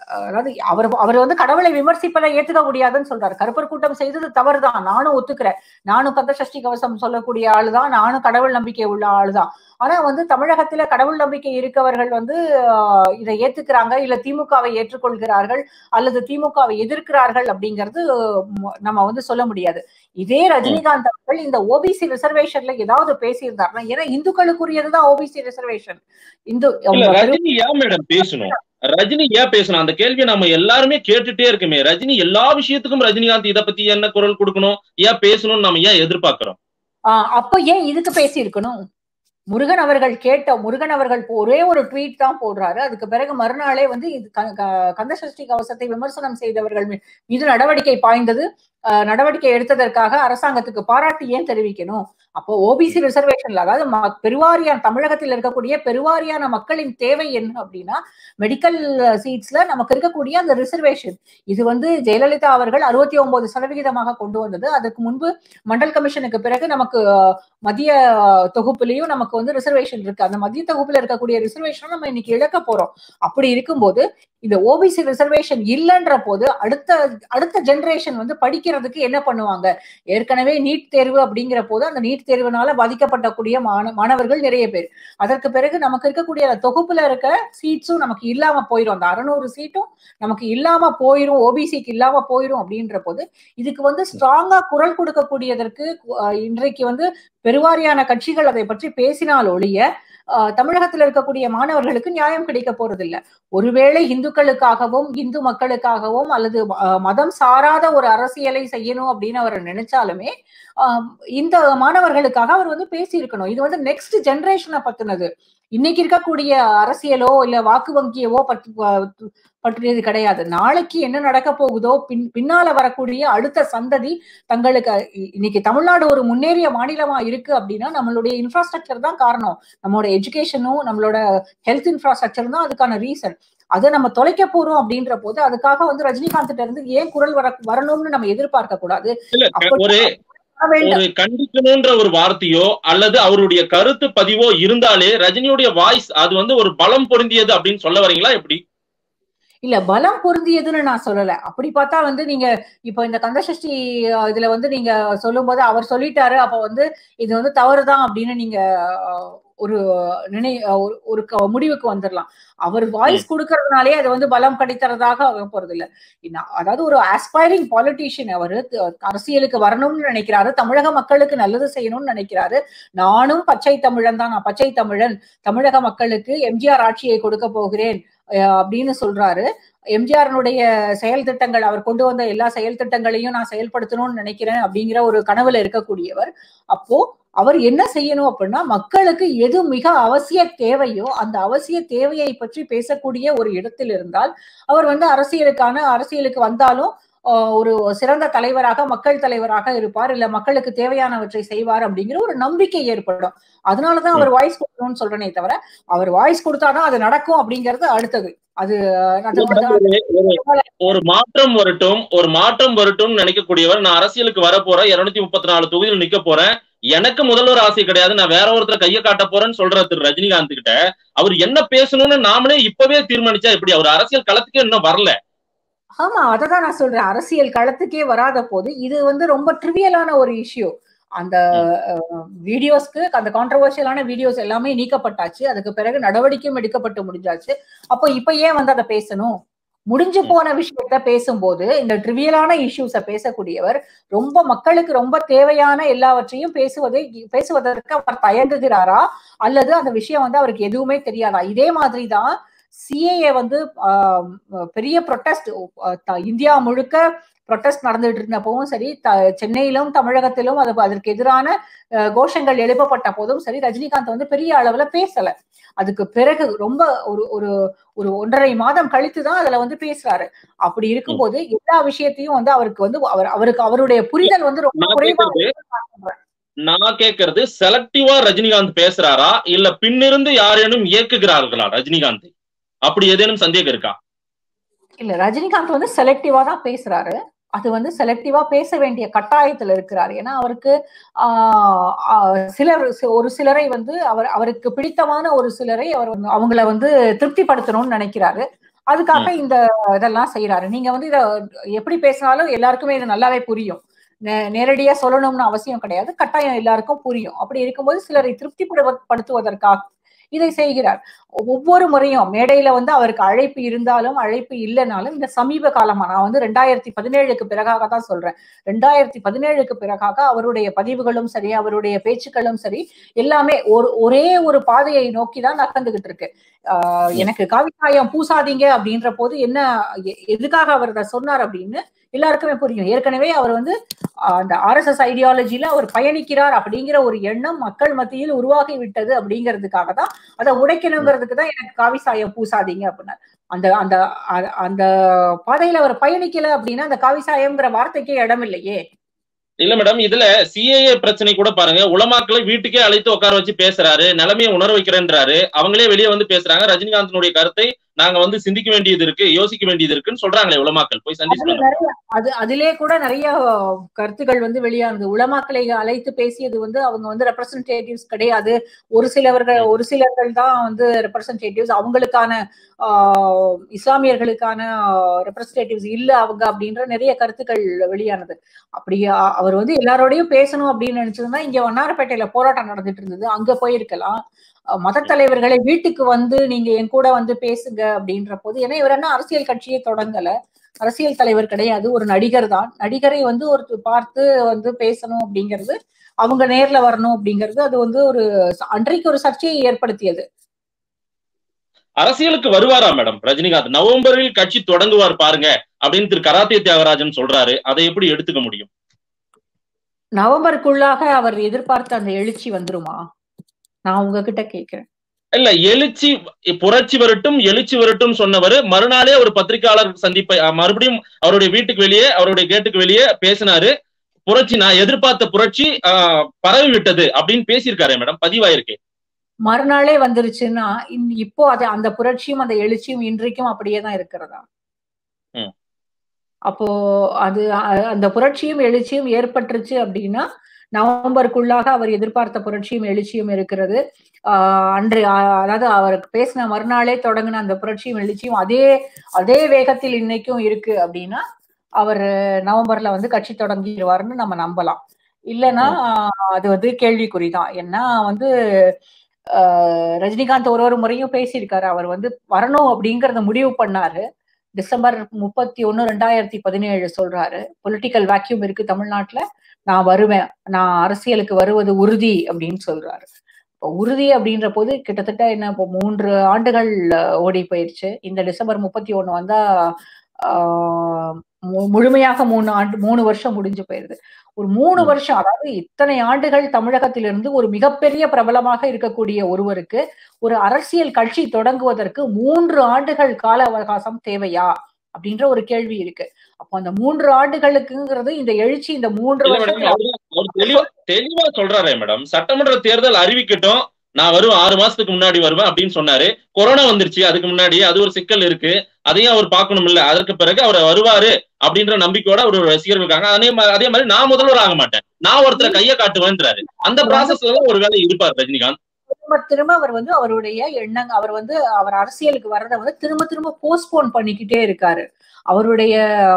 அதாவது அவர் அவர் வந்து கடவுளை விமர்சிப்பதை ஏத்துக்க முடியாதுன்னு சொல்றாரு கருப்பர் கூட்டம் செய்தது தவறுதான் நானும் ஒத்துக்கிறேன் நானும் கந்த சஷ்டி கவசம் சொல்லக்கூடிய ஆளுதான் நானும் கடவுள் நம்பிக்கை உள்ள ஆளுதான் ஆனா வந்து தமிழகத்துல கடவுள் நம்பிக்கை இருக்கவர்கள் வந்து ஆஹ், இதை ஏத்துக்கிறாங்க இல்ல திமுகவை ஏற்றுக்கொள்கிறார்கள் அல்லது திமுகவை எதிர்க்கிறார்கள் அப்படிங்கிறது ம், நம்ம வந்து சொல்ல முடியாது இதே ரஜினிகாந்த் அவர்கள் இந்த ஓபிசி ரிசர்வேஷன்ல ஏதாவது பேசியிருந்தாருன்னா ஏன்னா இந்துக்களுக்குரியதுதான் ஓபிசி ரிசர்வேஷன் இந்து இல்ல அவங்க பெரு- ரஜினி ஏன் மேடம் பேசணும் ரஜினி ஏன் பேசணும் அந்த கேள்வியை நம்ம எல்லாருமே கேட்டுட்டே இருக்குமே ரஜினி எல்லா விஷயத்துக்கும் ரஜினிகாந்த் இத பத்தி என்ன குரல் கொடுக்கணும் ஏன் பேசணும்னு நம்ம ஏன் எதிர்பார்க்கிறோம் ஆஹ் அப்ப ஏன் இதுக்கு பேசி இருக்கணும் முருகன் அவர்கள் கேட்ட முருகன் அவர்கள் போ- ஒரே ஒரு ட்வீட் தான் போடுறாரு அதுக்கு பிறகு மறுநாளே வந்து இது க- க- கந்தசஷ்டி கவசத்தை விமர்சனம் செய்தவர்கள் மீ- மீது நடவடிக்கை பாய்ந்தது ஆஹ் நடவடிக்கை எடுத்ததற்காக அரசாங்கத்துக்கு பாராட்டு ஏன் தெரிவிக்கணும் அப்போ ஓபிசி ரிசர்வேஷன்ல அதாவது ம- பெருவாரியான தமிழகத்தில் இருக்கக்கூடிய பெருவாரியான மக்களின் தேவை என்ன அப்படின்னா மெடிக்கல் சீட்ஸ்ல நமக்கு இருக்கக்கூடிய அந்த ரிசர்வேஷன் இது வந்து ஜெயலலிதா அவர்கள் அறுபத்தி ஒன்பது சதவிகிதமாக கொண்டு வந்தது அதுக்கு முன்பு மண்டல் கமிஷனுக்கு பிறகு நமக்கு ஆஹ், மத்திய ஆஹ், தொகுப்புலயும் நமக்கு வந்து ரிசர்வேஷன் இருக்கு அந்த மத்திய தொகுப்புல இருக்கக்கூடிய ரிசர்வேஷன் நம்ம இன்னைக்கு இழக்க போறோம் அப்படி இருக்கும்போது இந்த ஓபிசி ரிசர்வேஷன் இல்லைன்ற போது அடுத்த அடுத்த ஜெனரேஷன் வந்து படிக்கிறதுக்கு என்ன பண்ணுவாங்க ஏற்கனவே நீட் தேர்வு அப்படிங்கிற போது அந்த நீட் தேர்வுனால பாதிக்கப்படக்கூடிய மாண மாணவர்கள் நிறைய பேர் அதற்கு பிறகு நமக்கு இருக்கக்கூடிய அந்த தொகுப்புல இருக்க சீட்ஸும் நமக்கு இல்லாம போயிடும் அந்த அறுநூறு சீட்டும் நமக்கு இல்லாம போயிரும் ஓபிசிக்கு இல்லாம போயிரும் அப்படின்ற போது இதுக்கு வந்து ஸ்ட்ராங்கா குரல் கொடுக்கக்கூடியதற்கு அஹ், இன்றைக்கு வந்து பெருவாரியான கட்சிகள் அதை பற்றி பேசினால் ஒழிய அஹ், தமிழகத்தில் இருக்கக்கூடிய மாணவர்களுக்கு நியாயம் கிடைக்க போறதில்ல ஒருவேளை இந்துக்களுக்காகவும் இந்து மக்களுக்காகவும் அல்லது அஹ், மதம் சாராத ஒரு அரசியலை செய்யணும் அப்படின்னு அவர் நினைச்சாலுமே ஆஹ், இந்த மாணவர்களுக்காக அவர் வந்து பேசியிருக்கணும் இது வந்து நெக்ஸ்ட் ஜெனரேஷனை பத்தினது இன்னைக்கு இருக்கக்கூடிய அரசியலோ இல்ல வாக்கு வங்கியவோ பற்றி ப- பற்றியது கிடையாது நாளைக்கு என்ன நடக்க போகுதோ பின் பின்னால வரக்கூடிய அடுத்த சந்ததி தங்களுக்கு இ- இன்னைக்கு தமிழ்நாடு ஒரு முன்னேறிய மாநிலமா இருக்கு அப்படின்னா நம்மளுடைய இன்ஃப்ராஸ்ட்ரக்சர் தான் காரணம் நம்மளோட எஜுகேஷனும் நம்மளோட ஹெல்த் இன்ஃப்ராஸ்ட்ரக்சர் தான் அதுக்கான ரீசன் அதை நம்ம தொலைக்க போறோம் அப்படின்ற போது அதுக்காக வந்து ரஜினிகாந்த் கிட்ட இருந்து ஏன் குரல் வர வரணும்னு நம்ம எதிர்பார்க்க கூடாது இல்ல அப்படி ஒரு வர வேண்டாம். ஒரு கண்டிக்கணும்ன்ற ஒரு வார்த்தையோ அல்லது அவருடைய கருத்து பதிவோ இருந்தாலே ரஜினியுடைய வாய்ஸ் அது வந்து ஒரு பலம் பொருந்தியது அப்படின்னு சொல்ல வரீங்களா எப்படி இல்ல பலம் பொருந்தியதுன்னு நான் சொல்லல அப்படி பார்த்தா வந்து நீங்க இப்போ இந்த கந்தசஷ்டி அஹ், இதுல வந்து நீங்க சொல்லும்போது அவர் சொல்லிட்டாரு அப்ப வந்து இது வந்து தவறுதான் அப்படின்னு நீங்க அஹ், ஒரு நினை அஹ், ஒரு- ஒரு க- முடிவுக்கு வந்துடலாம் அவர் வாய்ஸ் கொடுக்கறதுனாலே அது வந்து பலம் கிடைக்கிறதாக ஆக போறது இல்ல இன்ன- அதாவது ஒரு ஆஸ்பைரிங் பாலிட்டிஷியன் அவரு த- அரசியலுக்கு வரணும்னு நினைக்கிறாரு தமிழக மக்களுக்கு நல்லது செய்யணும்னு நினைக்கிறாரு நானும் பச்சை தமிழன் தான் நான் பச்சை தமிழன் தமிழக மக்களுக்கு எம்ஜிஆர் ஆட்சியை கொடுக்க போகிறேன் அஹ் அப்படின்னு சொல்றாரு எம்ஜிஆர்னுடைய செயல் திட்டங்கள் அவர் கொண்டு வந்த எல்லா செயல் திட்டங்களையும் நான் செயல்படுத்தணும்னு நினைக்கிறேன் அப்படிங்கிற ஒரு கனவுல இருக்கக்கூடியவர் அப்போ அவர் என்ன செய்யணும் அப்படின்னா மக்களுக்கு எது மிக அவசிய தேவையோ அந்த அவசிய தேவையை பற்றி பேசக்கூடிய ஒரு இடத்தில் இருந்தால் அவர் வந்து அரசியலுக்கான அரசியலுக்கு வந்தாலும் ஆஹ், ஒரு சிறந்த தலைவராக மக்கள் தலைவராக இருப்பார் இல்ல மக்களுக்கு தேவையானவற்றை செய்வார் அப்படிங்கிற ஒரு நம்பிக்கை ஏற்படும் அதனாலதான் அவர் வாய்ஸ் கொடுக்கணும்னு சொல்றேனே தவிர அவர் வாய்ஸ் கொடுத்தாதான் அது நடக்கும் அப்படிங்கிறது அடுத்தது அது அது வந்து ஒரு- ஒரு மாற்றம் வரட்டும் ஒரு மாற்றம் வரட்டும் நினைக்கக்கூடியவர் நான் அரசியலுக்கு வர போறேன் இருநூத்தி முப்பத்தி நாலு தொகுதியில் நிக்க போறேன் எனக்கு முதல்வர் ஆசை கிடையாது நான் வேற ஒருத்தர் கையை காட்ட போறேன்னு சொல்ற திரு ரஜினிகாந்த் கிட்ட அவர் என்ன பேசணும்னு நாமளே இப்பவே தீர்மானிச்சா எப்படி அவர் அரசியல் களத்துக்கே இன்னும் வரல ஆமா அததான் நான் சொல்றேன் அரசியல் களத்துக்கே வராத போது இது வந்து ரொம்ப ட்ரிவியலான ஒரு இஷ்யூ அந்த வீடியோஸ்க்கு அந்த கான்ட்ரவர்ஷியலான வீடியோஸ் எல்லாமே நீக்கப்பட்டாச்சு அதுக்கு பிறகு நடவடிக்கையும் எடுக்கப்பட்டு முடிஞ்சாச்சு அப்போ இப்ப ஏன் வந்து அதை பேசணும் முடிஞ்சு போன விஷயத்த பேசும்போது இந்த ட்ரிவியலான இஷ்யூஸ பேசக்கூடியவர் ரொம்ப மக்களுக்கு ரொம்ப தேவையான எல்லாவற்றையும் பேசுவதை பேசுவதற்கு அவர் தயங்குகிறாரா அல்லது அந்த விஷயம் வந்து அவருக்கு எதுவுமே தெரியாதா இதே மாதிரிதான் சிஏஏ வந்து ஆஹ், பெரிய ப்ரொட்டஸ்ட் இந்தியா முழுக்க ப்ரொட்டஸ்ட் நடந்துட்டு இருந்தப்பவும் சரி த- சென்னையிலும் தமிழகத்திலும் அது அதற்கு எதிரான அஹ், கோஷங்கள் எழுப்பப்பட்ட போதும் சரி ரஜினிகாந்த் வந்து பெரிய அளவுல பேசல அதுக்கு பிறகு ரொம்ப ஒரு ஒரு ஒரு ஒன்றரை மாதம் கழித்து தான் அதுல வந்து பேசுறாரு அப்படி இருக்கும்போது எல்லா விஷயத்தையும் வந்து அவருக்கு வந்து அவர் அவருக்கு அவருடைய புரிதல் வந்து ரொம்ப நான் குறைவா கேட்கறது நான் கேட்கறது செலக்டிவா ரஜினிகாந்த் பேசுறாரா இல்ல பின்னிருந்து யாரேனும் இயக்குகிறார்களா ரஜினிகாந்த் அப்படி ஏதேனும் சந்தேகம் இருக்கா இல்ல ரஜினிகாந்த் வந்து செலக்டிவா தான் பேசுறாரு அது வந்து செலக்டிவா பேச வேண்டிய கட்டாயத்துல இருக்கிறாரு ஏன்னா அவருக்கு ஆஹ் ஆஹ் சிலர் சி- ஒரு சிலரை வந்து அவர் அவருக்கு பிடித்தமான ஒரு சிலரை அவர் வந்து அவங்கள வந்து திருப்திப்படுத்தணும்னு நினைக்கிறாரு அதுக்காக இந்த இதெல்லாம் செய்யறாரு நீங்க வந்து இத எப்படி பேசினாலும் எல்லாருக்குமே இது நல்லாவே புரியும் நேரடியா சொல்லணும்னு அவசியம் கிடையாது கட்டாயம் எல்லாருக்கும் புரியும் அப்படி இருக்கும்போது சிலரை திருப்திப்படுத்துவதற்காக இதை செய்கிறார் ஒவ்வொரு முறையும் மேடையில வந்து அவருக்கு அழைப்பு இருந்தாலும் அழைப்பு இல்லைனாலும் இந்த சமீப காலமா நான் வந்து ரெண்டாயிரத்தி பதினேழுக்கு பிறகாக தான் சொல்றேன் ரெண்டாயிரத்தி பதினேழுக்கு பிறகாக அவருடைய பதிவுகளும் சரி அவருடைய பேச்சுக்களும் சரி எல்லாமே ஒரு ஒரே ஒரு பாதையை நோக்கி தான் நகர்ந்துகிட்டு இருக்கு ஆஹ் எனக்கு காவிக்காயம் பூசாதீங்க அப்படின்ற போது என்ன எதுக்காக அவர் அதை சொன்னார் அப்படின்னு எல்லாருக்குமே புரியும் ஏற்கனவே அவர் வந்து அந்த ஆர்எஸ்எஸ் ஐடியாலஜில அவர் பயணிக்கிறார் அப்படிங்கிற ஒரு எண்ணம் மக்கள் மத்தியில் உருவாகி விட்டது அப்படிங்கிறதுக்காக தான் அதை உடைக்கணுங்கிறதுக்கு தான் எனக்கு காவி சாயம் பூசாதீங்க அப்படின்னா அந்த அந்த அந்த பாதையில அவர் பயணிக்கல அப்படின்னா அந்த காவி சாயம்ங்கிற வார்த்தைக்கே இடம் இல்லையே இல்ல மேடம் இதுல சிஏஏ பிரச்சனை கூட பாருங்க உலமாக்களை வீட்டுக்கே அழைத்து உட்கார வச்சு பேசுறாரு நிலைமையை உணர வைக்கிறேன்றாரு அவங்களே வெளியே வந்து பேசுறாங்க ரஜினிகாந்தனுடைய கருத்தை நாங்க வந்து சிந்திக்க வேண்டியது இருக்கு யோசிக்க வேண்டியது இருக்குன்னு சொல்றாங்களே உலமாக்கள் போய் சந்திச்சு அது அதிலே கூட நிறைய கருத்துகள் வந்து வெளியானது உலமாக்களை அழைத்து பேசியது வந்து அவங்க வந்து ரெப்ரசன்டேட்டிவ்ஸ் கிடையாது ஒரு சிலவர்கள் ஒரு சிலர்கள் தான் வந்து ரெப்ரசன்டேட்டிவ்ஸ் அவங்களுக்கான இஸ்லாமியர்களுக்கான ரெப்ரசன்டேட்டிவ்ஸ் இல்ல அவங்க அப்படின்ற நிறைய கருத்துக்கள் வெளியானது அப்படி அவர் வந்து எல்லாரோடையும் பேசணும் அப்படின்னு நினைச்சதுன்னா இங்க வண்ணாரப்பேட்டையில போராட்டம் நடந்துட்டு இருந்தது அங்க போயிருக்கலாம் மத தலைவர்களை வீட்டுக்கு வந்து நீங்க என் கூட வந்து பேசுங்க அப்படின்ற போது ஏன்னா இவர் என்ன அரசியல் கட்சியை தொடங்கல அரசியல் தலைவர் கிடையாது ஒரு நடிகர் தான் நடிகரை வந்து ஒரு பார்த்து வந்து பேசணும் அப்படிங்கிறது அவங்க நேர்ல வரணும் அப்படிங்கிறது அது வந்து ஒரு அன்றைக்கு ஒரு சர்ச்சையை ஏற்படுத்தியது அரசியலுக்கு வருவாரா மேடம் ரஜினிகாந்த் நவம்பரில் கட்சி தொடங்குவார் பாருங்க அப்படின்னு திரு கராத்தே தியாகராஜன் சொல்றாரு அதை எப்படி எடுத்துக்க முடியும் நவம்பருக்குள்ளாக அவர் எதிர்பார்த்த அந்த எழுச்சி வந்துருமா நான் உங்ககிட்ட கேட்கிறேன் இல்ல எழுச்சி புரட்சி வரட்டும் எழுச்சி வரட்டும் சொன்னவர் மறுநாளே ஒரு பத்திரிகையாளர் சந்திப்பை மறுபடியும் அவருடைய வீட்டுக்கு வெளியே அவருடைய கேட்டுக்கு வெளியே பேசினாரு புரட்சி நான் எதிர்பார்த்த புரட்சி பரவி விட்டது அப்படின்னு பேசியிருக்காரு மேடம் பதிவாயிருக்கு மறுநாளே வந்துருச்சுன்னா இப்போ அது அந்த புரட்சியும் அந்த எழுச்சியும் இன்றைக்கும் அப்படியே தான் இருக்கிறதா அப்போ அது அந்த புரட்சியும் எழுச்சியும் ஏற்பட்டுருச்சு அப்படின்னா நவம்பருக்குள்ளாக அவர் எதிர்பார்த்த புரட்சியும் எழுச்சியும் இருக்கிறது ஆஹ் அன்று அதாவது அவருக்கு பேசின மறுநாளே தொடங்கின அந்த புரட்சியும் எழுச்சியும் அதே அதே வேகத்தில் இன்னைக்கும் இருக்கு அப்படின்னா அவர் நவம்பர்ல வந்து கட்சி தொடங்கிடுவாருன்னு நம்ம நம்பலாம் இல்லைன்னா அது வந்து கேள்விக்குறிதான் ஏன்னா வந்து ரஜினிகாந்த் ஒரு ஒரு முறையும் பேசியிருக்காரு அவர் வந்து வரணும் அப்படிங்கறத முடிவு பண்ணாரு டிசம்பர் முப்பத்தி ஒன்னு ரெண்டாயிரத்தி பதினேழு சொல்றாரு பொலிட்டிக்கல் வேக்யூம் இருக்கு தமிழ்நாட்டுல நான் வருவேன் நான் அரசியலுக்கு வருவது உறுதி அப்படின்னு சொல்றாரு இப்போ உறுதி அப்படின்ற போது கிட்டத்தட்ட என்ன இப்போ மூன்று ஆண்டுகள் ஓடி போயிடுச்சு இந்த டிசம்பர் முப்பத்தி ஒண்ணு வந்தா முழுமையாக மூணு ஆண்டு மூணு வருஷம் முடிஞ்சு போயிருது ஒரு மூணு வருஷம் அதாவது இத்தனை ஆண்டுகள் தமிழகத்திலிருந்து ஒரு மிகப்பெரிய பிரபலமாக இருக்கக்கூடிய ஒருவருக்கு ஒரு அரசியல் கட்சி தொடங்குவதற்கு மூன்று ஆண்டுகள் கால அவகாசம் தேவையா அப்படின்ற ஒரு கேள்வி இருக்கு அப்போ அந்த மூன்று ஆண்டுகளுக்குங்கிறது இந்த எழுச்சி இந்த மூன்று தெளிவா தெளிவா சொல்றாரு மேடம் சட்டமன்ற தேர்தல் அறிவிக்கட்டும் நான் வருவேன் ஆறு மாசத்துக்கு முன்னாடி வருவேன் அப்படின்னு சொன்னாரு கொரோனா வந்துருச்சு அதுக்கு முன்னாடி அது ஒரு சிக்கல் இருக்கு அதையும் அவர் பார்க்கணும் இல்ல அதற்கு பிறகு அவர் வருவாரு அப்படின்ற நம்பிக்கையோட அவர் ரசிகர்கள் இருக்காங்க அதே மாதிரி அதே மாதிரி நான் முதல்வர் ஆக மாட்டேன் நான் ஒருத்தரை கையை காட்டுவேன்றாரு அந்த ப்ராசஸ்ல தான் ஒரு வேலை இருப்பார் ரஜினிகாந்த் திரும்ப திரும்ப அவர் வந்து அவருடைய எண்ணங்க அவர் வந்து அவர் அரசியலுக்கு வர்றதை வந்து திரும்ப திரும்ப போஸ்ட்போன் பண்ணிக்கிட்டே இருக்காரு அவருடைய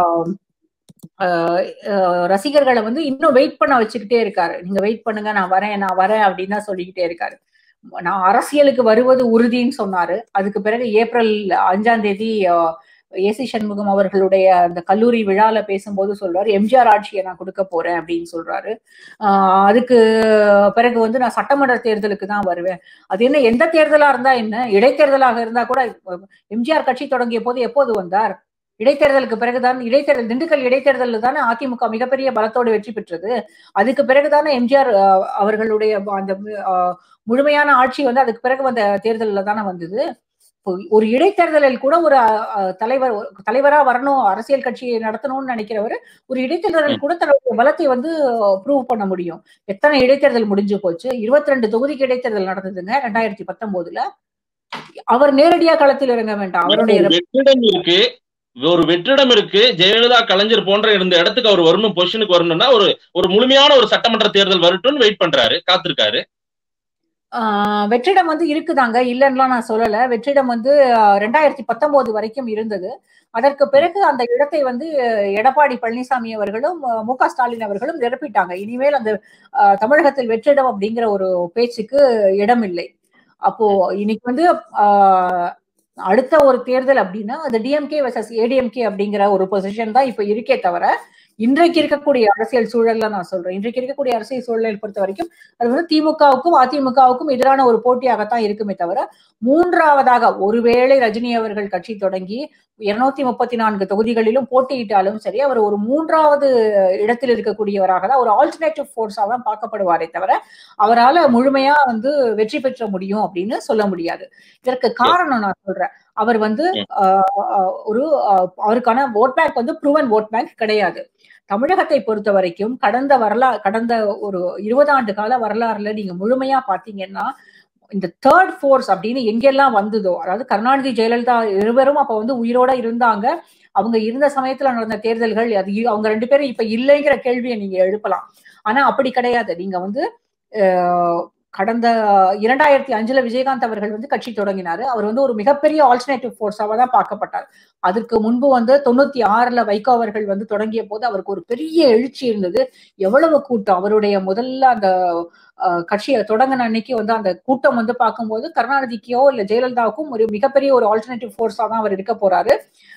ரசிகர்களை வந்து இன்னும் வெயிட் பண்ண வச்சுக்கிட்டே இருக்காரு நீங்க வெயிட் பண்ணுங்க நான் வரேன் நான் வரேன் அப்படின்னு தான் சொல்லிக்கிட்டே இருக்காரு நான் அரசியலுக்கு வருவது உறுதின்னு சொன்னாரு அதுக்கு பிறகு ஏப்ரல் அஞ்சாம் தேதி ஏசி சண்முகம் அவர்களுடைய அந்த கல்லூரி விழால பேசும்போது சொல்றாரு எம்ஜிஆர் ஆட்சியை நான் கொடுக்க போறேன் அப்படின்னு சொல்றாரு ஆஹ் அதுக்கு பிறகு வந்து நான் சட்டமன்ற தேர்தலுக்கு தான் வருவேன் அது என்ன எந்த தேர்தலா இருந்தா என்ன இடைத்தேர்தலாக இருந்தா கூட எம்ஜிஆர் கட்சி தொடங்கிய போது எப்போது வந்தார் இடைத்தேர்தலுக்கு பிறகுதான் இடைத்தேர்தல் திண்டுக்கல் இடைத்தேர்தலில் தானே அதிமுக மிகப்பெரிய பலத்தோடு வெற்றி பெற்றது அதுக்கு பிறகுதானே எம்ஜிஆர் அவர்களுடைய அந்த முழுமையான ஆட்சி வந்து அதுக்கு பிறகு வந்த தேர்தலில் தானே வந்தது ஒரு இடைத்தேர்தலில் கூட ஒரு தலைவர் தலைவரா வரணும் அரசியல் கட்சியை நடத்தணும்னு நினைக்கிறவர் ஒரு இடைத்தேர்தலில் கூட தன்னுடைய பலத்தை வந்து ப்ரூவ் பண்ண முடியும் எத்தனை இடைத்தேர்தல் முடிஞ்சு போச்சு இருபத்தி ரெண்டு தொகுதிக்கு இடைத்தேர்தல் நடந்ததுங்க ரெண்டாயிரத்தி பத்தொன்பதுல அவர் நேரடியா களத்தில் இறங்க வேண்டாம் அவருடைய வெற்றிடம் இருக்கு ஒரு வெற்றிடம் இருக்கு ஜெயலலிதா கலைஞர் போன்ற இருந்த இடத்துக்கு அவர் வரணும் பொசிஷனுக்கு வரணும்னா ஒரு ஒரு முழுமையான ஒரு சட்டமன்ற தேர்தல் வரட்டும்னு வெயிட் பண்றாரு காத்திருக்காரு ஆஹ் வெற்றிடம் வந்து இருக்குதாங்க இல்லைன்னுலாம் நான் சொல்லல வெற்றிடம் வந்து ஆஹ் ரெண்டாயிரத்தி பத்தொன்பது வரைக்கும் இருந்தது அதற்கு பிறகு அந்த இடத்தை வந்து எடப்பாடி பழனிசாமி அவர்களும் ஆஹ் மு க ஸ்டாலின் அவர்களும் நிரப்பிட்டாங்க இனிமேல் அந்த ஆஹ் தமிழகத்தில் வெற்றிடம் அப்படிங்கிற ஒரு பேச்சுக்கு இடம் இல்லை அப்போ இன்னைக்கு வந்து ஆஹ் அடுத்த ஒரு தேர்தல் அப்படின்னா அது டிஎம்கே வர்சஸ் ஏடிஎம்கே அப்படிங்கிற ஒரு பொசிஷன் தான் இப்ப இருக்கே தவிர இன்றைக்கு இருக்கக்கூடிய அரசியல் சூழல்ல நான் சொல்றேன் இன்றைக்கு இருக்கக்கூடிய அரசியல் சூழலை பொறுத்த வரைக்கும் அது வந்து திமுகவுக்கும் அதிமுகவுக்கும் எதிரான ஒரு போட்டியாகத்தான் இருக்குமே தவிர மூன்றாவதாக ஒருவேளை ரஜினி அவர்கள் கட்சி தொடங்கி இருநூத்தி முப்பத்தி நான்கு தொகுதிகளிலும் போட்டியிட்டாலும் சரி அவர் ஒரு மூன்றாவது இடத்தில் இருக்கக்கூடியவராக தான் ஒரு ஆல்டர்னேட்டிவ் ஃபோர்ஸாக தான் பார்க்கப்படுவாரே தவிர அவரால் முழுமையா வந்து வெற்றி பெற்ற முடியும் அப்படின்னு சொல்ல முடியாது இதற்கு காரணம் நான் சொல்றேன் அவர் வந்து ஒரு அவருக்கான ஓட் பேங்க் வந்து ப்ரூவன் ஓட் பேங்க் கிடையாது தமிழகத்தை பொறுத்த வரைக்கும் கடந்த வரலா கடந்த ஒரு இருபது ஆண்டு கால வரலாறுல நீங்க முழுமையா பாத்தீங்கன்னா இந்த தேர்ட் ஃபோர்ஸ் அப்படின்னு எங்கெல்லாம் வந்ததோ அதாவது கருணாநிதி ஜெயலலிதா இருவரும் அப்ப வந்து உயிரோட இருந்தாங்க அவங்க இருந்த சமயத்துல நடந்த தேர்தல்கள் அது அவங்க ரெண்டு பேரும் இப்ப இல்லைங்கிற கேள்வியை நீங்க எழுப்பலாம் ஆனா அப்படி கிடையாது நீங்க வந்து கடந்த இரண்டாயிரத்தி அஞ்சுல விஜயகாந்த் அவர்கள் வந்து கட்சி தொடங்கினாரு அவர் வந்து ஒரு மிகப்பெரிய ஆல்டர்னேட்டிவ் ஃபோர்ஸாக தான் பார்க்கப்பட்டார் அதற்கு முன்பு வந்து தொண்ணூத்தி ஆறுல வைகோ அவர்கள் வந்து தொடங்கிய போது அவருக்கு ஒரு பெரிய எழுச்சி இருந்தது எவ்வளவு கூட்டம் அவருடைய முதல்ல அந்த கட்சியை தொடங்கின அன்னைக்கு வந்து அந்த கூட்டம் வந்து பார்க்கும்போது கருணாநிதிக்கோ இல்ல ஜெயலலிதாவுக்கும் ஒரு மிகப்பெரிய ஒரு ஆல்டர்னேட்டிவ் ஃபோர்ஸா தான் அவர் இருக்க போறாரு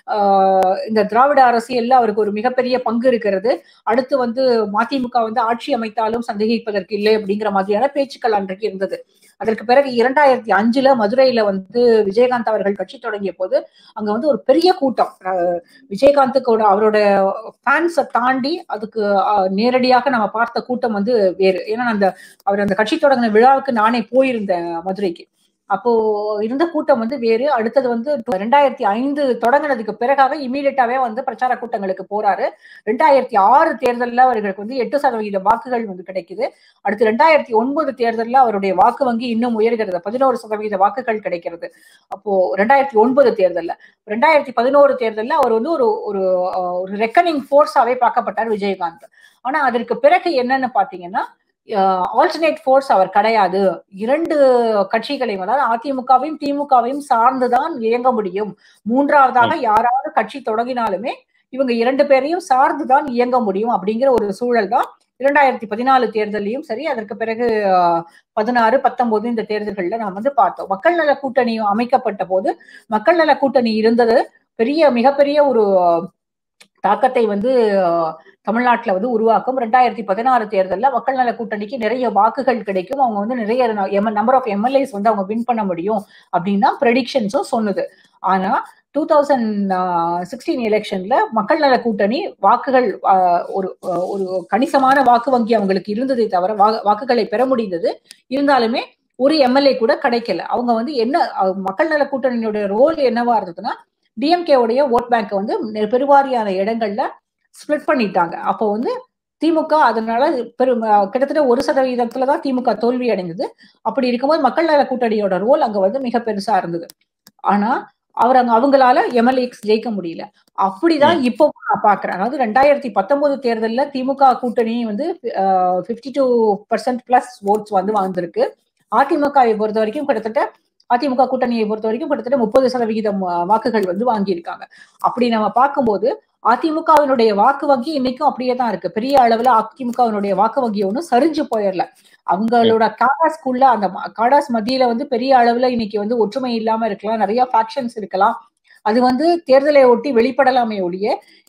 இந்த திராவிட அரசியல்ல அவருக்கு ஒரு மிகப்பெரிய பங்கு இருக்கிறது அடுத்து வந்து மதிமுக வந்து ஆட்சி அமைத்தாலும் சந்தேகிப்பதற்கு இல்லை அப்படிங்கிற மாதிரியான பேச்சுக்கள் அன்றைக்கு இருந்தது அதற்கு பிறகு இரண்டாயிரத்தி அஞ்சுல மதுரையில வந்து விஜயகாந்த் அவர்கள் கட்சி தொடங்கிய போது அங்க வந்து ஒரு பெரிய கூட்டம் விஜயகாந்துக்கோட அவரோட ஃபேன்ஸை தாண்டி அதுக்கு நேரடியாக நம்ம பார்த்த கூட்டம் வந்து வேறு ஏன்னா அந்த அவர் அந்த கட்சி தொடங்கின விழாவுக்கு நானே போயிருந்தேன் மதுரைக்கு அப்போ இருந்த கூட்டம் வந்து வேறு அடுத்தது வந்து ரெண்டாயிரத்தி ஐந்து தொடங்கினதுக்கு பிறகாக இமீடியட்டாவே வந்து பிரச்சார கூட்டங்களுக்கு போறாரு ரெண்டாயிரத்தி ஆறு தேர்தலில் அவர்களுக்கு வந்து எட்டு சதவீத வாக்குகள் வந்து கிடைக்குது அடுத்து ரெண்டாயிரத்தி ஒன்பது தேர்தலில் அவருடைய வாக்கு வங்கி இன்னும் உயர்கிறது பதினோரு சதவீத வாக்குகள் கிடைக்கிறது அப்போ ரெண்டாயிரத்தி ஒன்பது தேர்தலில் ரெண்டாயிரத்தி பதினோரு தேர்தலில் அவர் வந்து ஒரு ஒரு ஒரு ரெக்கனிங் ஃபோர்ஸாவே பார்க்கப்பட்டார் விஜயகாந்த் ஆனா அதற்கு பிறகு என்னன்னு பாத்தீங்கன்னா ஆல்டர்னேட் ஃபோர்ஸ் அவர் கிடையாது இரண்டு கட்சிகளையும் அதாவது அதிமுகவையும் திமுகவையும் சார்ந்துதான் இயங்க முடியும் மூன்றாவதாக யாராவது கட்சி தொடங்கினாலுமே இவங்க இரண்டு பேரையும் சார்ந்துதான் இயங்க முடியும் அப்படிங்கிற ஒரு சூழல் தான் இரண்டாயிரத்தி பதினாலு தேர்தலையும் சரி அதற்கு பிறகு பதினாறு பத்தொன்பது இந்த தேர்தல்கள்ல நாம் வந்து பார்த்தோம் மக்கள் நல கூட்டணி அமைக்கப்பட்ட போது மக்கள் நல கூட்டணி இருந்தது பெரிய மிகப்பெரிய ஒரு தாக்கத்தை வந்து தமிழ்நாட்டில் வந்து உருவாக்கும் ரெண்டாயிரத்தி பதினாறு தேர்தலில் மக்கள் நல கூட்டணிக்கு நிறைய வாக்குகள் கிடைக்கும் அவங்க வந்து நிறைய நம்பர் ஆஃப் எம்எல்ஏஸ் வந்து அவங்க வின் பண்ண முடியும் அப்படின்னு தான் ப்ரெடிக்ஷன்ஸும் சொன்னது ஆனா டூ தௌசண்ட் சிக்ஸ்டீன் எலெக்ஷன்ல மக்கள் நல கூட்டணி வாக்குகள் ஒரு ஒரு கணிசமான வாக்கு வங்கி அவங்களுக்கு இருந்ததை தவிர வாக்குகளை பெற முடிந்தது இருந்தாலுமே ஒரு எம்எல்ஏ கூட கிடைக்கல அவங்க வந்து என்ன மக்கள் நல கூட்டணியோட ரோல் என்னவா இருந்ததுன்னா டிஎம்கேவுடைய ஓட் பேங்க் வந்து பெருவாரியான இடங்கள்ல ஸ்பிளிட் பண்ணிட்டாங்க அப்போ வந்து திமுக அதனால பெரும் கிட்டத்தட்ட ஒரு சதவீதத்துல தான் திமுக தோல்வி அடைந்தது அப்படி இருக்கும்போது மக்கள் நல கூட்டணியோட ரோல் அங்க வந்து மிக பெருசா இருந்தது ஆனா அவர் அங்க அவங்களால எம்எல்ஏக்ஸ் ஜெயிக்க முடியல அப்படிதான் இப்போ நான் பாக்குறேன் அதாவது ரெண்டாயிரத்தி பத்தொன்பது தேர்தலில் திமுக கூட்டணி வந்து fifty two percent plus votes வந்து வந்திருக்கு அதிமுகவை பொறுத்த வரைக்கும் கிட்டத்தட்ட அதிமுக கூட்டணியை பொறுத்த வரைக்கும் கிட்டத்தட்ட முப்பது சதவிகிதம் வாக்குகள் வந்து வாங்கியிருக்காங்க அப்படி நம்ம பார்க்கும்போது அதிமுகவினுடைய வாக்கு வங்கி இன்னைக்கும் அப்படியே தான் இருக்கு பெரிய அளவுல அதிமுகவினுடைய வாக்கு வங்கி ஒன்றும் சரிஞ்சு போயிடல அவங்களோட காடாஸ்குள்ள அந்த காடாஸ் மத்தியில வந்து பெரிய அளவுல இன்னைக்கு வந்து ஒற்றுமை இல்லாம இருக்கலாம் நிறைய ஃபேக்ஷன்ஸ் இருக்கலாம் அது வந்து தேர்தலை ஒட்டி வெளிப்படலாமே ஒழிய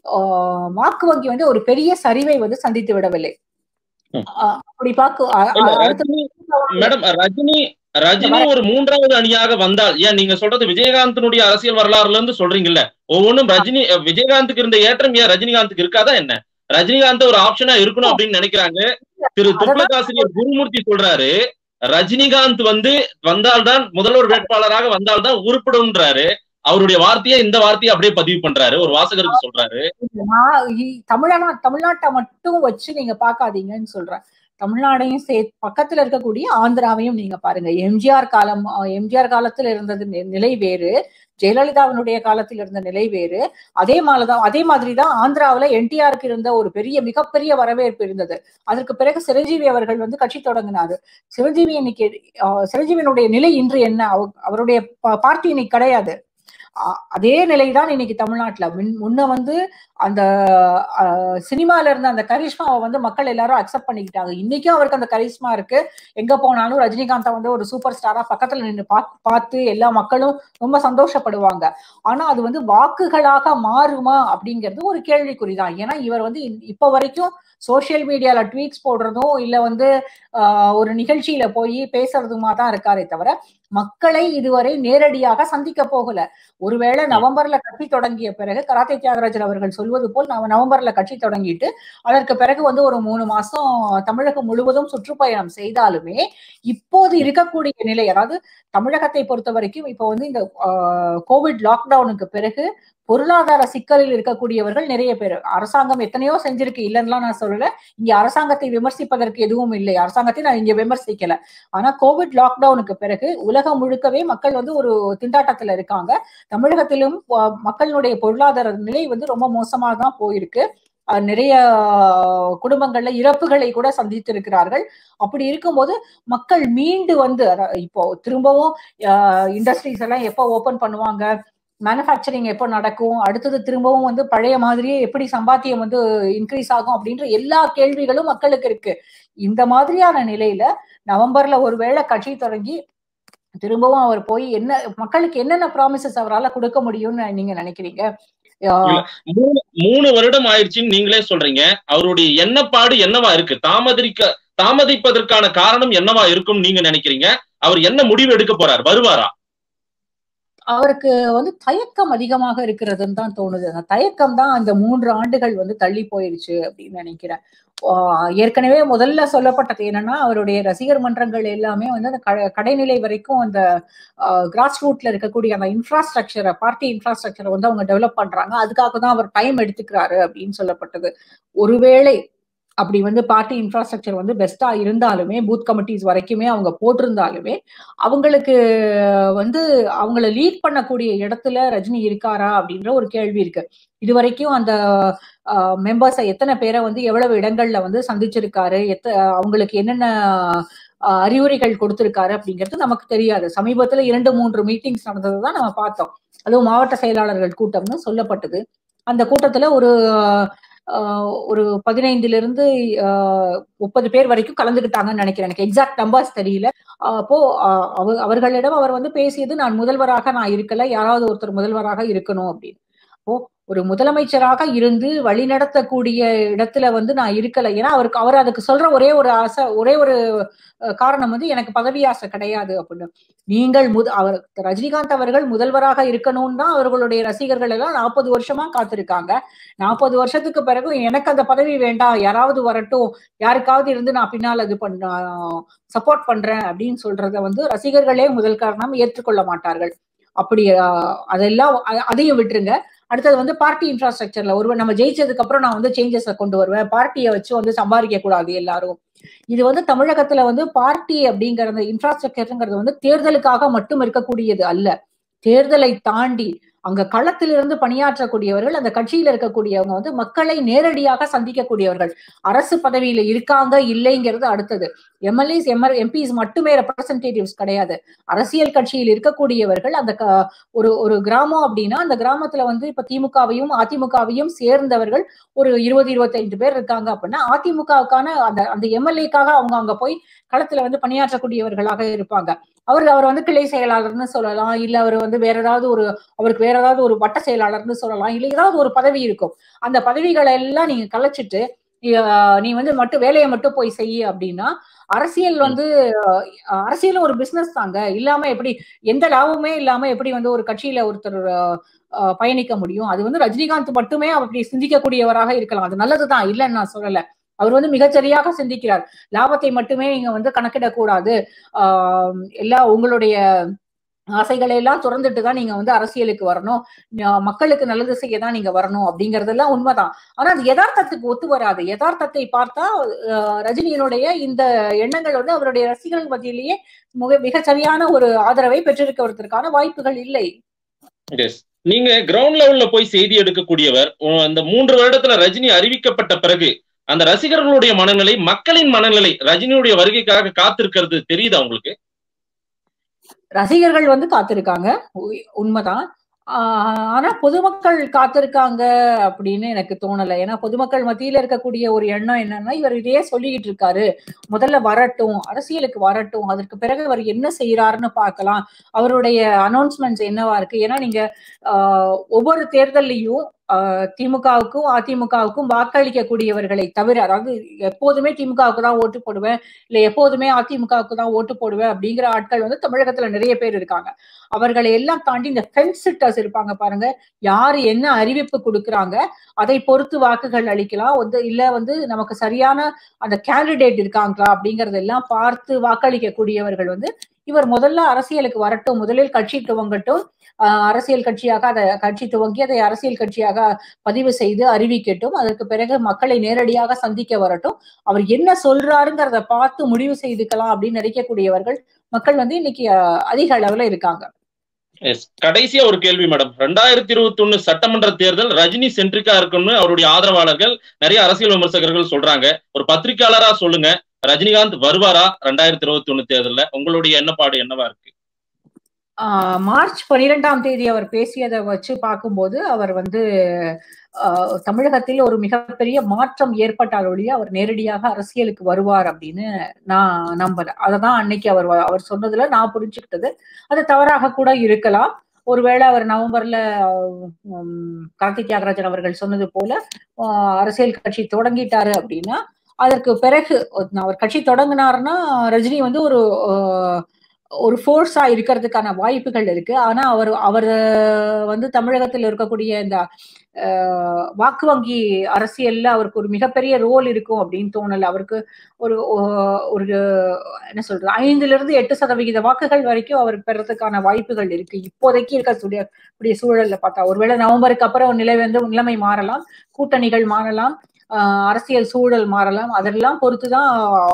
வாக்கு வங்கி வந்து ஒரு பெரிய சரிவை வந்து சந்தித்து விடவில்லை அப்படி பார்க்க மேடம் ரஜினி ரஜினி ஒரு மூன்றாவது அணியாக வந்தால் ஏன் நீங்க சொல்றது விஜயகாந்தனுடைய அரசியல் வரலாறுல இருந்து சொல்றீங்கல்ல ஒவ்வொன்றும் ரஜினி விஜயகாந்துக்கு இருந்த ஏற்றம் ஏன் ரஜினிகாந்துக்கு இருக்காதா என்ன ரஜினிகாந்த் ஒரு ஆப்ஷனா இருக்கணும் அப்படின்னு நினைக்கிறாங்க திரு துப்ளகாசிரியர் குருமூர்த்தி சொல்றாரு ரஜினிகாந்த் வந்து வந்தால்தான் முதல்வர் வேட்பாளராக வந்தால்தான் உருப்படும்ன்றாரு அவருடைய வார்த்தையை இந்த வார்த்தையை அப்படியே பதிவு பண்றாரு ஒரு வாசகருக்கு சொல்றாரு தமிழ்நா தமிழ்நாட்டை மட்டும் வச்சு நீங்க பாக்காதீங்கன்னு சொல்றேன் தமிழ்நாடையும் சே பக்கத்துல இருக்கக்கூடிய ஆந்திராவையும் நீங்க பாருங்க எம்ஜிஆர் காலம் எம்ஜிஆர் காலத்துல இருந்தது நிலை வேறு ஜெயலலிதாவினுடைய காலத்தில் இருந்த நிலை வேறு அதே மாதிரிதான் அதே மாதிரிதான் ஆந்திராவில என்டிஆருக்கு இருந்த ஒரு பெரிய மிகப்பெரிய வரவேற்பு இருந்தது அதற்கு பிறகு சிரஞ்சீவி அவர்கள் வந்து கட்சி தொடங்கினாரு சிரஞ்சீவி இன்னைக்கு சிரஞ்சீவியினுடைய நிலை இன்று என்ன அவருடைய பார்ட்டி இன்னைக்கு கிடையாது அதே நிலைதான் இன்னைக்கு தமிழ்நாட்டுல முன்ன வந்து அந்த சினிமால இருந்த அந்த கரிஷ்மாவை வந்து மக்கள் எல்லாரும் அக்செப்ட் பண்ணிக்கிட்டாங்க இன்னைக்கும் அவருக்கு அந்த கரிஷ்மா இருக்கு எங்க போனாலும் ரஜினிகாந்தா வந்து ஒரு சூப்பர் ஸ்டாரா பக்கத்துல நின்று பார்த்து எல்லா மக்களும் ரொம்ப சந்தோஷப்படுவாங்க ஆனா அது வந்து வாக்குகளாக மாறுமா அப்படிங்கிறது ஒரு கேள்விக்குறிதான் ஏன்னா இவர் வந்து இப்ப வரைக்கும் சோசியல் மீடியால ட்வீட்ஸ் போடுறதும் இல்ல வந்து ஒரு நிகழ்ச்சியில போய் பேசுறதுமா தான் இருக்காரே தவிர மக்களை இதுவரை நேரடியாக சந்திக்க போகல ஒருவேளை நவம்பர்ல கட்சி தொடங்கிய பிறகு கராத்தே தியாகராஜர் அவர்கள் சொல்வது போல் நாம நவம்பர்ல கட்சி தொடங்கிட்டு அதற்கு பிறகு வந்து ஒரு மூணு மாசம் தமிழகம் முழுவதும் சுற்றுப்பயணம் செய்தாலுமே இப்போது இருக்கக்கூடிய நிலை அதாவது தமிழகத்தை பொறுத்த வரைக்கும் இப்போ வந்து இந்த கோவிட் லாக்டவுனுக்கு பிறகு பொருளாதார சிக்கலில் இருக்கக்கூடியவர்கள் நிறைய பேர் அரசாங்கம் எத்தனையோ செஞ்சிருக்கு இல்லைன்னா நான் சொல்லல இங்க அரசாங்கத்தை விமர்சிப்பதற்கு எதுவும் இல்லை அரசாங்கத்தை நான் இங்க விமர்சிக்கல ஆனா கோவிட் லாக்டவுனுக்கு பிறகு உலகம் முழுக்கவே மக்கள் வந்து ஒரு திண்டாட்டத்துல இருக்காங்க தமிழகத்திலும் மக்களுடைய பொருளாதார நிலை வந்து ரொம்ப மோசமாக தான் போயிருக்கு நிறைய குடும்பங்கள்ல இறப்புகளை கூட சந்தித்திருக்கிறார்கள் அப்படி இருக்கும்போது மக்கள் மீண்டு வந்து இப்போ திரும்பவும் இண்டஸ்ட்ரீஸ் எல்லாம் எப்போ ஓபன் பண்ணுவாங்க மேனுஃபேக்சரிங் எப்போ நடக்கும் அடுத்தது திரும்பவும் வந்து பழைய மாதிரியே எப்படி சம்பாத்தியம் வந்து இன்க்ரீஸ் ஆகும் அப்படின்ற எல்லா கேள்விகளும் மக்களுக்கு இருக்கு இந்த மாதிரியான நிலையில நவம்பர்ல ஒருவேளை கட்சி தொடங்கி திரும்பவும் அவர் போய் என்ன மக்களுக்கு என்னென்ன ப்ராமிசஸ் அவரால் கொடுக்க முடியும்னு நீங்க நினைக்கிறீங்க மூணு வருடம் ஆயிடுச்சுன்னு நீங்களே சொல்றீங்க அவருடைய எண்ணப்பாடு என்னவா இருக்கு தாமதிக்க தாமதிப்பதற்கான காரணம் என்னவா இருக்கும் நீங்க நினைக்கிறீங்க அவர் என்ன முடிவு எடுக்க போறார் வருவாரா அவருக்கு வந்து தயக்கம் அதிகமாக இருக்கிறதுன்னு தான் தோணுது அந்த தயக்கம் தான் அந்த மூன்று ஆண்டுகள் வந்து தள்ளி போயிருச்சு அப்படின்னு நினைக்கிறேன் ஏற்கனவே முதல்ல சொல்லப்பட்டது என்னன்னா அவருடைய ரசிகர் மன்றங்கள் எல்லாமே வந்து அந்த கடைநிலை வரைக்கும் அந்த கிராஸ் ரூட்ல இருக்கக்கூடிய அந்த இன்ஃப்ராஸ்ட்ரக்சரை பார்ட்டி இன்ஃப்ராஸ்ட்ரக்சரை வந்து அவங்க டெவலப் பண்றாங்க அதுக்காக தான் அவர் டைம் எடுத்துக்கிறாரு அப்படின்னு சொல்லப்பட்டது ஒருவேளை அப்படி வந்து பார்ட்டி இன்ஃப்ராஸ்ட்ரக்சர் வந்து பெஸ்டா இருந்தாலுமே பூத் கமிட்டிஸ் வரைக்குமே அவங்க போட்டிருந்தாலுமே அவங்களுக்கு வந்து அவங்கள லீட் பண்ணக்கூடிய இடத்துல ரஜினி இருக்காரா அப்படின்ற ஒரு கேள்வி இருக்கு இது வரைக்கும் அந்த மெம்பர்ஸை எத்தனை பேரை வந்து எவ்வளவு இடங்கள்ல வந்து சந்திச்சிருக்காரு எத்த அவங்களுக்கு என்னென்ன அறிவுரைகள் கொடுத்திருக்காரு அப்படிங்கிறது நமக்கு தெரியாது சமீபத்துல இரண்டு மூன்று மீட்டிங்ஸ் நடந்தது தான் நம்ம பார்த்தோம் அதுவும் மாவட்ட செயலாளர்கள் கூட்டம்னு சொல்லப்பட்டது அந்த கூட்டத்துல ஒரு ஒரு பதினைந்துல இருந்து முப்பது பேர் வரைக்கும் கலந்துகிட்டாங்கன்னு நினைக்கிறேன் எனக்கு எக்ஸாக்ட் நம்பர்ஸ் தெரியல அப்போ அவர்களிடம் அவர் வந்து பேசியது நான் முதல்வராக நான் இருக்கல யாராவது ஒருத்தர் முதல்வராக இருக்கணும் அப்படின்னு அப்போ ஒரு முதலமைச்சராக இருந்து வழிநடத்தக்கூடிய இடத்துல வந்து நான் இருக்கல ஏன்னா அவருக்கு அவர் அதுக்கு சொல்ற ஒரே ஒரு ஆசை ஒரே ஒரு காரணம் வந்து எனக்கு பதவி ஆசை கிடையாது அப்படின்னு நீங்கள் முத அவர் ரஜினிகாந்த் அவர்கள் முதல்வராக இருக்கணும்னு தான் அவர்களுடைய ரசிகர்கள் எல்லாம் நாற்பது வருஷமா காத்திருக்காங்க நாற்பது வருஷத்துக்கு பிறகு எனக்கு அந்த பதவி வேண்டாம் யாராவது வரட்டும் யாருக்காவது இருந்து நான் பின்னால் அது பண்ண சப்போர்ட் பண்றேன் அப்படின்னு சொல்றத வந்து ரசிகர்களே முதல் காரணம் ஏற்றுக்கொள்ள மாட்டார்கள் அப்படி அதெல்லாம் அதையும் விட்டுருங்க அடுத்தது வந்து பார்ட்டி இன்ஃப்ராஸ்ட்ரக்சர்ல ஒருவர் நம்ம ஜெயிச்சதுக்கு அப்புறம் நான் வந்து சேஞ்சஸை கொண்டு வருவேன் பார்ட்டியை வச்சு வந்து சம்பாதிக்க கூடாது எல்லாரும் இது வந்து தமிழகத்துல வந்து பார்ட்டி அப்படிங்கிற அந்த இன்ஃப்ராஸ்ட்ரக்சருங்கிறது வந்து தேர்தலுக்காக மட்டும் இருக்கக்கூடியது அல்ல தேர்தலை தாண்டி அங்க களத்திலிருந்து பணியாற்றக்கூடியவர்கள் அந்த கட்சியில இருக்கக்கூடியவங்க வந்து மக்களை நேரடியாக சந்திக்கக்கூடியவர்கள் அரசு பதவியில இருக்காங்க இல்லைங்கிறது அடுத்தது எம்எல்ஏஸ் எம்ஆர் எம்பிஸ் மட்டுமே ரெப்ரசன்டேட்டிவ்ஸ் கிடையாது அரசியல் கட்சியில் இருக்கக்கூடியவர்கள் அந்த ஒரு ஒரு கிராமம் அப்படின்னா அந்த கிராமத்துல வந்து இப்ப திமுகவையும் அதிமுகவையும் சேர்ந்தவர்கள் ஒரு இருபது இருபத்தைந்து பேர் இருக்காங்க அப்படின்னா அதிமுகவுக்கான அந்த அந்த எம்எல்ஏக்காக அவங்க அங்க போய் களத்துல வந்து பணியாற்றக்கூடியவர்களாக இருப்பாங்க அவர் அவர் வந்து கிளை செயலாளர்னு சொல்லலாம் இல்ல அவர் வந்து வேற ஏதாவது ஒரு அவருக்கு வேற ஏதாவது ஒரு வட்ட செயலாளர்னு சொல்லலாம் இல்ல ஏதாவது ஒரு பதவி இருக்கும் அந்த பதவிகளை எல்லாம் நீங்க கலைச்சிட்டு நீ வந்து மட்டும் வேலையை மட்டும் போய் செய்ய அப்படின்னா அரசியல் வந்து அரசியலும் ஒரு பிசினஸ் தாங்க இல்லாம எப்படி எந்த லாபமே இல்லாம எப்படி வந்து ஒரு கட்சியில ஒருத்தர் பயணிக்க முடியும் அது வந்து ரஜினிகாந்த் மட்டுமே அப்படி சிந்திக்கக்கூடியவராக இருக்கலாம் அது நல்லதுதான் இல்லைன்னு நான் சொல்லல அவர் வந்து மிகச்சரியாக சிந்திக்கிறார் லாபத்தை மட்டுமே நீங்க வந்து கணக்கிடக்கூடாது ஆஹ் எல்லா உங்களுடைய ஆசைகளை எல்லாம் துறந்துட்டு தான் நீங்க வந்து அரசியலுக்கு வரணும் மக்களுக்கு நல்லது செய்ய தான் நீங்க வரணும் அப்படிங்கறதெல்லாம் உண்மைதான் ஆனா அது யதார்த்தத்துக்கு ஒத்து வராது யதார்த்தத்தை பார்த்தா ரஜினியினுடைய இந்த எண்ணங்கள் வந்து அவருடைய ரசிகர்கள் மத்தியிலேயே மிக மிக சரியான ஒரு ஆதரவை பெற்றிருக்கிறதுக்கான வாய்ப்புகள் இல்லை எஸ் நீங்க கிரவுண்ட் லெவல்ல போய் செய்தி எடுக்கக்கூடியவர் உ- அந்த மூன்று வருடத்துல ரஜினி அறிவிக்கப்பட்ட பிறகு அந்த ரசிகர்களுடைய மனநிலை மக்களின் மனநிலை ரஜினியுடைய வருகைக்காக காத்திருக்கிறது தெரியுதா உங்களுக்கு ரசிகர்கள் வந்து காத்திருக்காங்க உ- உண்மைதான் ஆஹ் ஆனா பொதுமக்கள் காத்திருக்காங்க அப்படின்னு எனக்கு தோணல ஏன்னா பொதுமக்கள் மத்தியில இருக்கக்கூடிய ஒரு எண்ணம் என்னன்னா இவர் இதையே சொல்லிக்கிட்டு இருக்காரு முதல்ல வரட்டும் அரசியலுக்கு வரட்டும் அதற்கு பிறகு அவர் என்ன செய்யறாருன்னு பார்க்கலாம் அவருடைய அனௌன்ஸ்மெண்ட்ஸ் என்னவா இருக்கு ஏன்னா நீங்க ஆஹ் ஒவ்வொரு தேர்தல்லையும் ஆஹ் திமுகவுக்கும் அதிமுகவுக்கும் வாக்களிக்கக்கூடியவர்களை தவிர அதாவது எப்போதுமே திமுகவுக்கு தான் ஓட்டு போடுவேன் இல்ல எப்போதுமே அதிமுகவுக்கு தான் ஓட்டு போடுவேன் அப்படிங்கிற ஆட்கள் வந்து தமிழகத்துல நிறைய பேர் இருக்காங்க அவர்களை எல்லாம் தாண்டி இந்த ஃபென்ஸ் சிட்டர்ஸ் இருப்பாங்க பாருங்க யாரு என்ன அறிவிப்பு கொடுக்குறாங்க அதை பொறுத்து வாக்குகள் அளிக்கலாம் வந்து இல்ல வந்து நமக்கு சரியான அந்த கேண்டிடேட் இருக்காங்களா அப்படிங்கறதெல்லாம் பார்த்து வாக்களிக்கக்கூடியவர்கள் வந்து இவர் முதல்ல அரசியலுக்கு வரட்டும் முதலில் கட்சி துவங்கட்டும் ஆஹ் அரசியல் கட்சியாக அதை கட்சி துவங்கி அதை அரசியல் கட்சியாக பதிவு செய்து அறிவிக்கட்டும் அதற்கு பிறகு மக்களை நேரடியாக சந்திக்க வரட்டும் அவர் என்ன சொல்றாருங்கிறத பார்த்து முடிவு செய்துக்கலாம் அப்படின்னு நினைக்கக்கூடியவர்கள் மக்கள் வந்து இன்னைக்கு அஹ், அதிக அளவுல இருக்காங்க எஸ் கடைசியா ஒரு கேள்வி மேடம் ரெண்டாயிரத்தி இருபத்தி ஒண்ணு சட்டமன்ற தேர்தல் ரஜினி சென்ட்ரிக்கா இருக்கும்னு அவருடைய ஆதரவாளர்கள் நிறைய அரசியல் விமர்சகர்கள் சொல்றாங்க ஒரு பத்திரிகையாளரா சொல்லுங்க ரஜினிகாந்த் வருவாரா ரெண்டாயிரத்தி இருபத்தி ஒண்ணு தேர்தல்ல உங்களுடைய எண்ணப்பாடு என்னவா இருக்கு ஆஹ் மார்ச் பனிரெண்டாம் தேதி அவர் பேசியதை வச்சு பார்க்கும்போது அவர் வந்து ஆஹ் தமிழகத்தில் ஒரு மிகப்பெரிய மாற்றம் ஏற்பட்டால் ஒழிய அவர் நேரடியாக அரசியலுக்கு வருவார் அப்படின்னு நான் நம்புறேன் அததான் அன்னைக்கு அவர் வ- அவர் சொன்னதுல நான் புரிஞ்சுக்கிட்டது அது தவறாக கூட இருக்கலாம் ஒருவேளை அவர் நவம்பர்ல உம், கார்த்திக் தியாகராஜன் அவர்கள் சொன்னது போல ஆஹ் அரசியல் கட்சி தொடங்கிட்டாரு அப்படின்னா அதற்கு பிறகு அவர் கட்சி தொடங்கினாருன்னா ரஜினி வந்து ஒரு ஆஹ், ஒரு ஃபோர்ஸா இருக்கிறதுக்கான வாய்ப்புகள் இருக்கு ஆனா அவர் அவர் வந்து தமிழகத்தில் இருக்கக்கூடிய இந்த அஹ், வாக்கு வங்கி அரசியல்ல அவருக்கு ஒரு மிகப்பெரிய ரோல் இருக்கும் அப்படின்னு தோணல அவருக்கு ஒரு ஒ- ஒரு என்ன சொல்றது ஐந்துல இருந்து எட்டு சதவிகித வாக்குகள் வரைக்கும் அவர் பெறதுக்கான வாய்ப்புகள் இருக்கு இப்போதைக்கு இருக்கக்கூடிய கூடிய சூழல்ல பார்த்தா ஒருவேளை நவம்பருக்கு அப்புறம் நிலை வந்து நிலைமை மாறலாம் கூட்டணிகள் மாறலாம் ஆஹ் அரசியல் சூழல் மாறலாம் அதெல்லாம் பொறுத்துதான்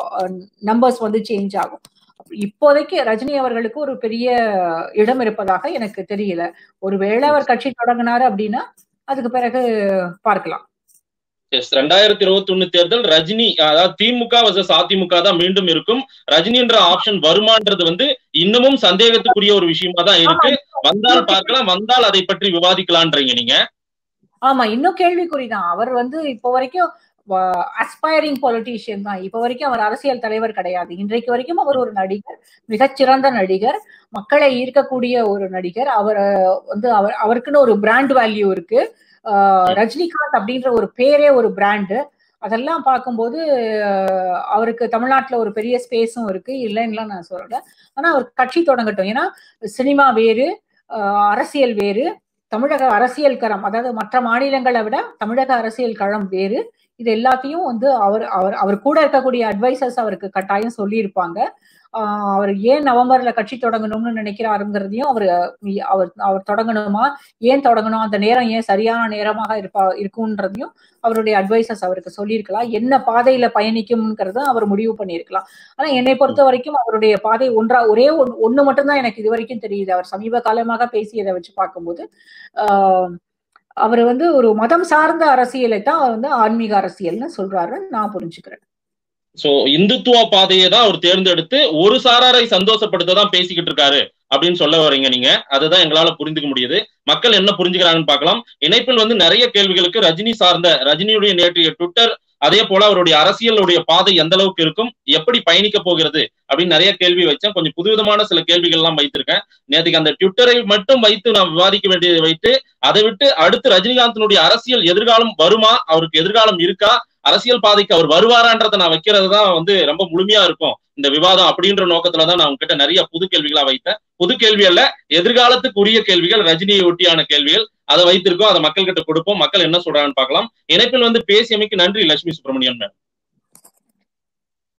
நம்பர்ஸ் வந்து சேஞ்ச் ஆகும் இப்போதைக்கு ரஜினி அவர்களுக்கு ஒரு பெரிய இடம் இருப்பதாக எனக்கு தெரியல ஒருவேளை அவர் கட்சி தொடங்கினாரு அப்படின்னா அதுக்கு பிறகு பார்க்கலாம் எஸ் ரெண்டாயிரத்தி இருபத்தி ஒண்ணு தேர்தல் ரஜினி அதாவது திமுக வர்சஸ் அதிமுக தான் மீண்டும் இருக்கும் ரஜினின்ற ஆப்ஷன் வருமான்றது வந்து இன்னமும் சந்தேகத்துக்குரிய ஒரு விஷயமா தான் இருக்கு வந்தால் பார்க்கலாம் வந்தால் அதை பற்றி விவாதிக்கலான்றீங்க நீங்க ஆமா இன்னும் கேள்விக்குறிதான் அவர் வந்து இப்போ வரைக்கும் அஸ்பைரிங் பொலிட்டீஷியன் தான் இப்போ வரைக்கும் அவர் அரசியல் தலைவர் கிடையாது இன்றைக்கு வரைக்கும் அவர் ஒரு நடிகர் மிகச்சிறந்த நடிகர் மக்களை ஈர்க்கக்கூடிய ஒரு நடிகர் அவர் அஹ், வந்து அவர் அவருக்குன்னு ஒரு பிராண்ட் வேல்யூ இருக்கு அஹ், ரஜினிகாந்த் அப்படின்ற ஒரு பேரே ஒரு பிராண்டு அதெல்லாம் பார்க்கும்போது அஹ், அவருக்கு தமிழ்நாட்டுல ஒரு பெரிய ஸ்பேஸும் இருக்கு இல்லைன்னுலாம் நான் சொல்லல ஆனா அவர் கட்சி தொடங்கட்டும் ஏன்னா சினிமா வேறு அஹ், அரசியல் வேறு தமிழக அரசியல் களம் அதாவது மற்ற மாநிலங்களை விட தமிழக அரசியல் களம் வேறு இது எல்லாத்தையும் வந்து அவர் அவர் அவர் கூட இருக்கக்கூடிய அட்வைசர்ஸ் அவருக்கு கட்டாயம் சொல்லியிருப்பாங்க ஆஹ் அவர் ஏன் நவம்பர்ல கட்சி தொடங்கணும்னு நினைக்கிறாருங்கிறதையும் அவர் அவர் அவர் தொடங்கணுமா ஏன் தொடங்கணும் அந்த நேரம் ஏன் சரியான நேரமாக இருப்பா இருக்குன்றதையும் அவருடைய அட்வைசர்ஸ் அவருக்கு சொல்லியிருக்கலாம் என்ன பாதையில பயணிக்கும்ங்கிறத அவர் முடிவு பண்ணியிருக்கலாம் ஆனா என்னை பொறுத்த வரைக்கும் அவருடைய பாதை ஒன்றா ஒரே ஒன்று ஒண்ணு மட்டும்தான் எனக்கு இது வரைக்கும் தெரியுது அவர் சமீப காலமாக பேசியதை வச்சு பார்க்கும்போது ஆஹ் அவர் வந்து ஒரு மதம் சார்ந்த அரசியலை தான் அவர் வந்து ஆன்மீக அரசியல்னு சொல்றாரு நான் புரிஞ்சுக்கிறேன் சோ இந்துத்துவ பாதையை தான் அவர் தேர்ந்தெடுத்து ஒரு சாராரை சந்தோஷப்படுத்த தான் பேசிக்கிட்டு இருக்காரு அப்படின்னு சொல்ல வர்றீங்க நீங்க அதுதான் எங்களால புரிந்துக்க முடியுது மக்கள் என்ன புரிஞ்சுக்கிறாங்கன்னு பார்க்கலாம் இணைப்பில் வந்து நிறைய கேள்விகளுக்கு ரஜினி சார்ந்த ரஜினியுடைய நேற்றைய ட்விட்டர் அதே போல அவருடைய அரசியலுடைய பாதை எந்த அளவுக்கு இருக்கும் எப்படி பயணிக்க போகிறது அப்படின்னு நிறைய கேள்வி வச்சேன் கொஞ்சம் புதுவிதமான சில கேள்விகள் எல்லாம் வைத்திருக்கேன் நேற்றுக்கு அந்த ட்விட்டரை மட்டும் வைத்து நாம் விவாதிக்க வேண்டியதை வைத்து அதை விட்டு அடுத்து ரஜினிகாந்தினுடைய அரசியல் எதிர்காலம் வருமா அவருக்கு எதிர்காலம் இருக்கா அரசியல் பாதைக்கு அவர் வருவாரான்றதை நான் வைக்கிறது தான் வந்து ரொம்ப முழுமையா இருக்கும் இந்த விவாதம் அப்படின்ற நோக்கத்துல தான் நான் உங்ககிட்ட நிறைய புது கேள்விகளா வைத்தேன் புது கேள்வி அல்ல எதிர்காலத்துக்கு உரிய கேள்விகள் ரஜினியை ஒட்டியான கேள்விகள் அதை வைத்திருக்கோம் அதை மக்கள் கிட்ட கொடுப்போம் மக்கள் என்ன சொல்றாங்கன்னு பார்க்கலாம் இணைப்பில் வந்து பேசியமைக்கு நன்றி லட்சுமி சுப்பிரமணியன் மேம்